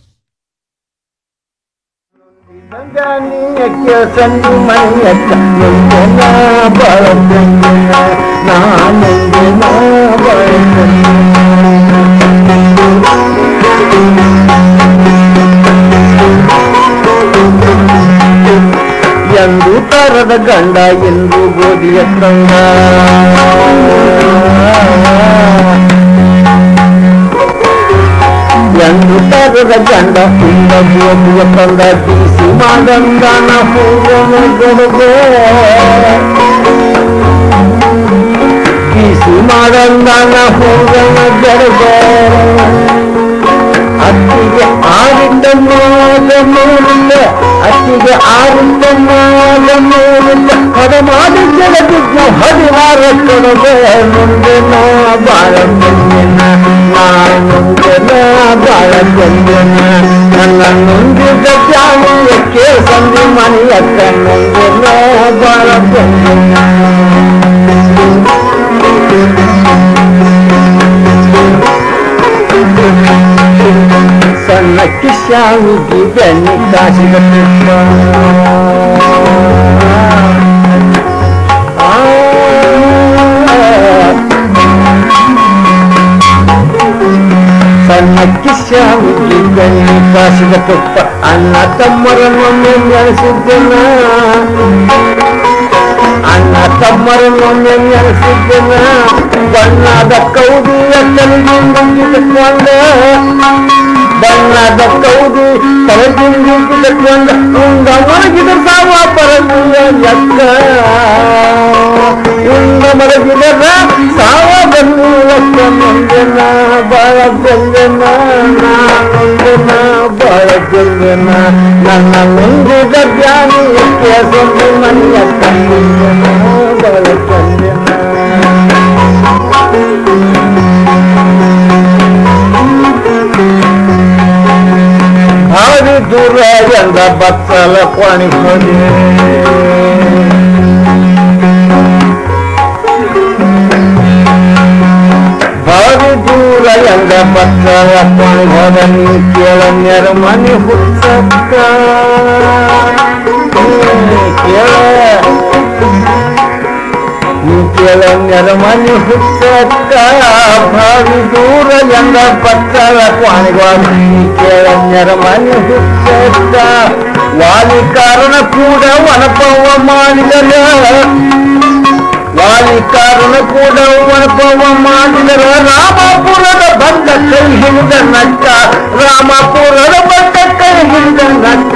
ಎಂದು ತರದ ಗಂಡ ಎಂದು ಗೋಧಿಯ ತಂಗ ಎಂದು ತರದ ಗಂಡ ಇಂದ ಗೋಧಿಯ ತಂದ ಬೀಸಿ ಮಾಡಂದನ ಹೂವನ ಗೊಡಗೋ ಬೀಸಿ ಮಾಡಂದನ ಹೂವನ ಗೊಡಗೋ ಅತ್ತಿಗೆ ಆರಿದ್ದ ಮಾದ ಮೂರಿಲ್ಲ ಅತ್ತಿಗೆ ಆರಿದ್ದ ಮಾದ ಮೂರಿಲ್ಲ ಹೊರ ಮಾಡಿ ಜಗದಿದ್ದ ಹದಿವಾರ ಕೊಡದೆ ಮುಂದೆ ನಾ ಬಾಳ ಬಂದಿನ ನಾ ಮುಂದೆ ನಾ ಬಾಳ ಬಂದಿನ ನನ್ನ ಮುಂದಿದ್ದ ಜಾಣಿಯಕ್ಕೆ ಸಂಧಿ ಮನೆಯಕ್ಕ ಮುಂದೆ ನಾ ಬಾಳ ಬಂದಿನ ಸಣ್ಣ ಕಿಶಾನಿಗೆ ಬೆಣ್ಣೆ ಕಾಸಿದ ಪುಷ್ಪ ಸಣ್ಣ ಕಿಶಾನಿಗೆ ಬೆಣ್ಣೆ ಕಾಸಿದ ತುಪ್ಪ ಅಣ್ಣ ತಮ್ಮರನ್ನೊಮ್ಮೆ ನೆನೆಸಿದ್ದನ ಅಣ್ಣ ತಮ್ಮರನ್ನೊಮ್ಮೆ ನೆನೆಸಿದ್ದನ ಬಣ್ಣದ ಕೌದಿಯ ತಲೆಗಿಂದ ಬಣ್ಣದ ಕೌದಿ ತಲೆಗಿಂದ ಉಂಡ ಮಲಗಿದ ಸಾವ ಪರದಿಯ ಎಕ್ಕ ಉಂಡ ಮಲಗಿದ ಸಾವ ಬಂದು ಎಕ್ಕ ಮುಂದೆನ ಬಾಳ ಬಂದೆನ ಮುಂದೆನ ಬಾಳ ಬಂದೆನ ನನ್ನ ಮುಂದಿದ ಜ್ಞಾನಿ ಎಕ್ಕೆ ಸೊಂದು ಮನೆಯ ಕಂದಿನ ಬಾಳ ಕಂದೆನ ಭಾರಿ ದೂರ ಎಂದ ಬತ್ತಲ ಪಾಣಿ ಹೋದೆ ಭಾರಿ ದೂರ ಎಂದ ಬತ್ತಲ ಪಾಣಿ ಹೋದ ನೀ ಕೇಳ ನೆರ ಮನೆ ಹುಟ್ಟಕ್ಕ ನೀ ಕೇಳ ನೀ ಕೇಳನ್ಯರ ಮನೆ ಹುಟ್ಟಕ್ಕ ಭಾವಿ ದೂರ ಎಂದ ಪತ್ತರ ಕ್ವಾಣಿಗಳು ಕೇಳನ್ಯರ ಮನೆ ಹುಟ್ಟಕ್ಕ ವಾಲಿ ಕಾರಣ ಕೂಡ ವನಪವ ಮಾಡಿದರ ವಾಲಿ ಕಾರಣ ಕೂಡ ವನಪವ ಮಾಡಿದರ ರಾಮಪುರದ ಬಂದ ಕೈ ಹಿಡಿದ ನಕ್ಕ ರಾಮಪುರದ ಬಂದ ಕೈ ಹಿಡಿದ ನಕ್ಕ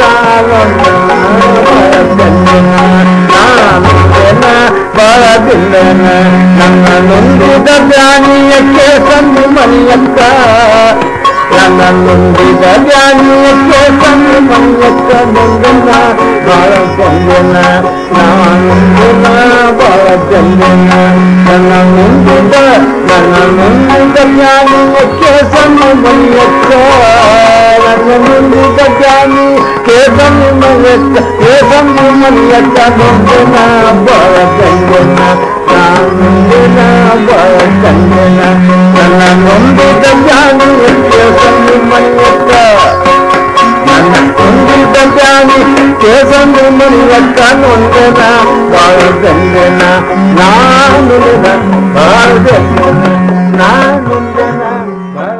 ಬಾಳದಿಲ್ಲನ ನನ್ನ ನೊಂದಿದ ಜ್ಞಾನಿಯಕ್ಕೆ ಸಂದು ಮನಿಯಕ್ಕ ನನ್ನ ನೊಂದಿದ ಜ್ಞಾನಿಯಕ್ಕೆ ಸಂದು ಮನಿಯಕ್ಕ ನೊಂದನ ಬಾಳ ಕೊಂದನ ನಾನೊಂದಿನ ಬಾಳ ಚಂದನ ನನ್ನ ನೊಂದಿದ ನನ್ನ ನೊಂದಿದ ಜ್ಞಾನಿಯಕ್ಕೆ ಸಂದು ಮನಿಯಕ್ಕ ನನ್ನ ನೊಂದಿದ ಜ್ಞಾನಿ ಕೇಸನ್ನು ಮನಿಯಕ್ಕ ಕೇಸನ್ನು ಮನಿಯಕ್ಕ ನೊಂದನ ಬಾಳ ಚಂದನ ನಾನೊಂದಿನ ಬಾಳ ಚಂದನ ನನ್ನ ನೊಂದಿದ ಜ್ಞಾನಿಯಕ್ಕೆ ಸಂದು ಮನಿಯಕ್ಕ ನನ್ನ ನೊಂದಿದ ಜ್ಞಾನಿ ಕೇಸನ್ನು ಮನಿಯಕ್ಕ ನೊಂದನ ಬಾಳ ಚಂದನ ನಾನುಲಿದ ಬಾಳ ಚಂದನ ನಾನುಂದನ ಬಾಳ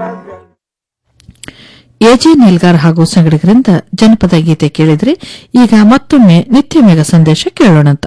ಎಜೆ ನೀಲ್ಗಾರ್ ಹಾಗೂ ಸಂಗಡಿಗರಿಂದ ಜನಪದ ಗೀತೆ ಕೇಳಿದ್ರೆ ಈಗ ಮತ್ತೊಮ್ಮೆ ನಿತ್ಯ ಮೇಘ ಸಂದೇಶ ಕೇಳೋಣಂತ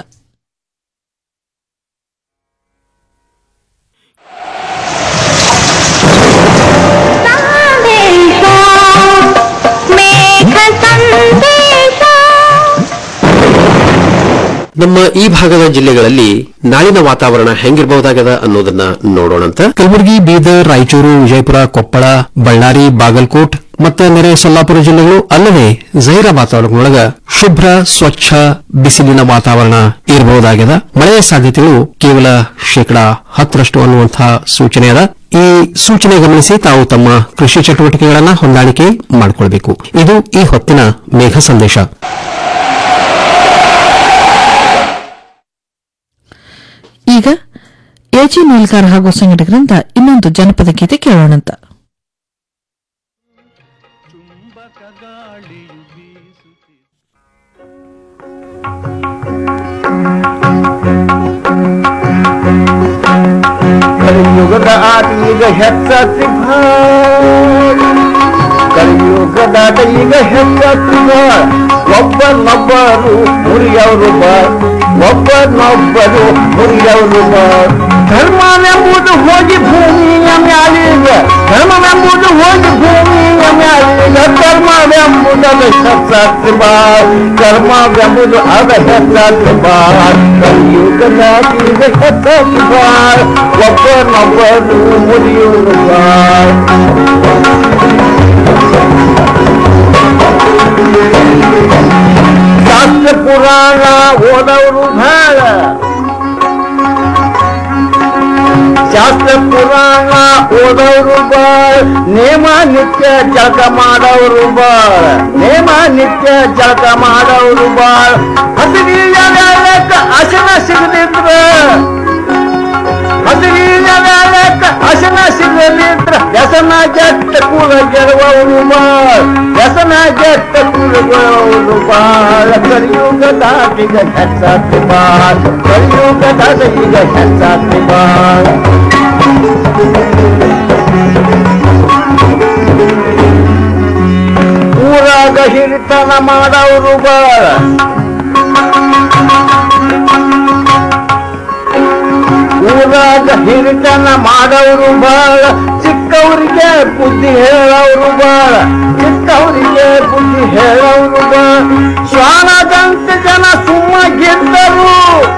ನಮ್ಮ ಈ ಭಾಗದ ಜಿಲ್ಲೆಗಳಲ್ಲಿ ನಾಳಿನ ವಾತಾವರಣ ಹೆಂಗಿರಬಹುದಾಗದ ಅನ್ನೋದನ್ನ ನೋಡೋಣಂತ ಕಲಬುರಗಿ ಬೀದರ್ ರಾಯಚೂರು ವಿಜಯಪುರ ಕೊಪ್ಪಳ ಬಳ್ಳಾರಿ ಬಾಗಲಕೋಟ್ ಮತ್ತು ನೆರೆ ಸೊಲ್ಲಾಪುರ ಜಿಲ್ಲೆಗಳು ಅಲ್ಲದೆ ಜೈರಾಬಾದ್ ತಾಲೂಕಿನೊಳಗ ಶುಭ್ರ ಸ್ವಚ್ಛ ಬಿಸಿಲಿನ ವಾತಾವರಣ ಇರಬಹುದಾಗಿದೆ ಮಳೆಯ ಸಾಧ್ಯತೆಗಳು ಕೇವಲ ಶೇಕಡಾ ಹತ್ತರಷ್ಟು ಅನ್ನುವಂತಹ ಸೂಚನೆ ಅದ ಈ ಸೂಚನೆ ಗಮನಿಸಿ ತಾವು ತಮ್ಮ ಕೃಷಿ ಚಟುವಟಿಕೆಗಳನ್ನ ಹೊಂದಾಣಿಕೆ ಮಾಡಿಕೊಳ್ಬೇಕು ಇದು ಈ ಹೊತ್ತಿನ ಮೇಘ ಸಂದೇಶ ಈಗ ಎಜೆ ನೀಲ್ಗಾರ್ ಹಾಗೂ ಸಂಗಡಿಗರಿಂದ ಇನ್ನೊಂದು ಜನಪದ ಗೀತೆ ಕೇಳೋಣಂತ ಕಲಿಯುಗದ ಆಟ ಈಗ ಹೆಚ್ಚಾತಿ ಕಲಿಯುಗದ ಆಟ ಈಗ ಹೆಚ್ಚಾತಿ ಒಬ್ಬನೊಬ್ಬರು ಮುರಿಯವರು ಬಾ ಒಬ್ಬನೊಬ್ಬರು ಮುರಿಯವರು ಬಾ ಧರ್ಮವೆಂಬುದು ಹೋಗಿ ಭೂಮಿಯ ಮ್ಯಾಲಿಗ ಧರ್ಮವೆಂಬುದು ಹೋಗಿ ಭೂಮಿಯ ಮ್ಯಾಲಿಗ ಕರ್ಮವೆಂಬುದದ ಹೆಚ್ಚಾತಿ ಬಾ ಕರ್ಮವೆಂಬುದು ಅದ ಹೆಚ್ಚಾತಿ ಬಾ ಕಲಿಯುಗದ ಆಟ ಈಗ ಹೆಚ್ಚಾತಿ ಬಾ ಒಬ್ಬನೊಬ್ಬರು ಮುರಿಯುವರು ಬಾ ಶಾಸ್ತ್ರ ಪುರಾಣ ಓದವರು ಭಾಳ ಶಾಸ್ತ್ರ ಪುರಾಣ ಓದವರು ಬಾಳ ನೇಮ ನಿತ್ಯ ಜಳಕ ಮಾಡೋರು ಬಾಳ ನೇಮ ನಿತ್ಯ ಜಳಕ ಮಾಡೋರು ಬಾಳ ಹಸಿರಿಯ ವೇಳಕ್ಕ ಅಶನ ಸಿಗದಿದ್ರ ಹಸಿರಿನ ವೇಳಕ್ಕ ಅಶನ ಸಿಗದಿದ್ರ ವ್ಯಸನ ಜಟ್ಟ ಕುಲ ಗೆಳುವವರು ಬಾಳ ವ್ಯಸನ ಜಟ್ಟ ಕುಲ ಗೆಳುವವರು ಬಾಳ ಕಲಿಯುಗ ದಾಟಿಗ ಹೆಚ್ಚಾತಿ ಬಾಳ ಕಲಿಯುಗ ದಾಟಿಗ ಹೆಚ್ಚಾತಿ ಬಾಳ ಊರಾಗ ಹಿರಿತನ ಮಾಡವರು ಬಾಳ ಊರಾಗ ಹಿರಿತನ ಮಾಡವರು ಬಾಳ ಚಿಕ್ಕವರಿಗೆ ಬುದ್ಧಿ ಹೇಳವರು ಬಾಳ ಚಿಕ್ಕವರಿಗೆ ಬುದ್ಧಿ ಹೇಳವರು ಬಾಳ ಶ್ವಾನದಂತೆ ಜನ ಸುಮ್ಮ ಗೆದ್ದರು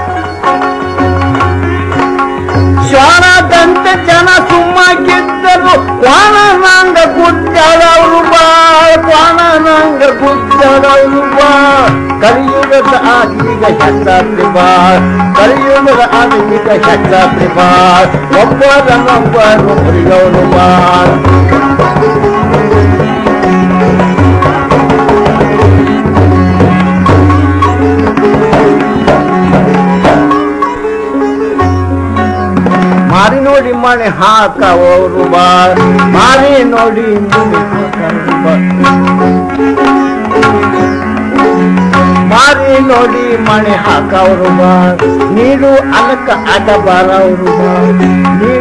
ಶ್ವಾನದಂತೆ ಜನ ಸುಮ್ಮ ಗೆದ್ದರು ಕ್ವಾಣ ನಂಗ ಗುದ್ದಾಡವರು ಬಾಳ ಕ್ವಾಣ ನಂಗ ಗುದ್ದಾಡವರು ಬಾಳ ಕಲಿಯುಗದ ಆಗೀಗ ಹೆಚ್ಚಾತ್ರಿ ಬಾಳ ಕಲಿಯುಗದ ಆಗೀಗ ಹೆಚ್ಚಾತ್ರಿ ಬಾಳ ಒಬ್ಬರನ್ನೊಬ್ಬರು ಮುರಿಯೋರು ಬಾಳ ಮಾರಿ ನೋಡಿ ಮಣೆ ಹಾಕವರು ಬಾಳ ಮಾರಿ ನೋಡಿ ಮಣೆ ಹಾಕವರು ಬಾಳ ಮಾರಿ ನೋಡಿ ನೋಡಿ ಮಣೆ ಹಾಕವ್ರು ಬಾ ನೀರು ಅಲಕ್ಕ ಅದ ಬಾರವ್ರು ಬಾ ನೀರು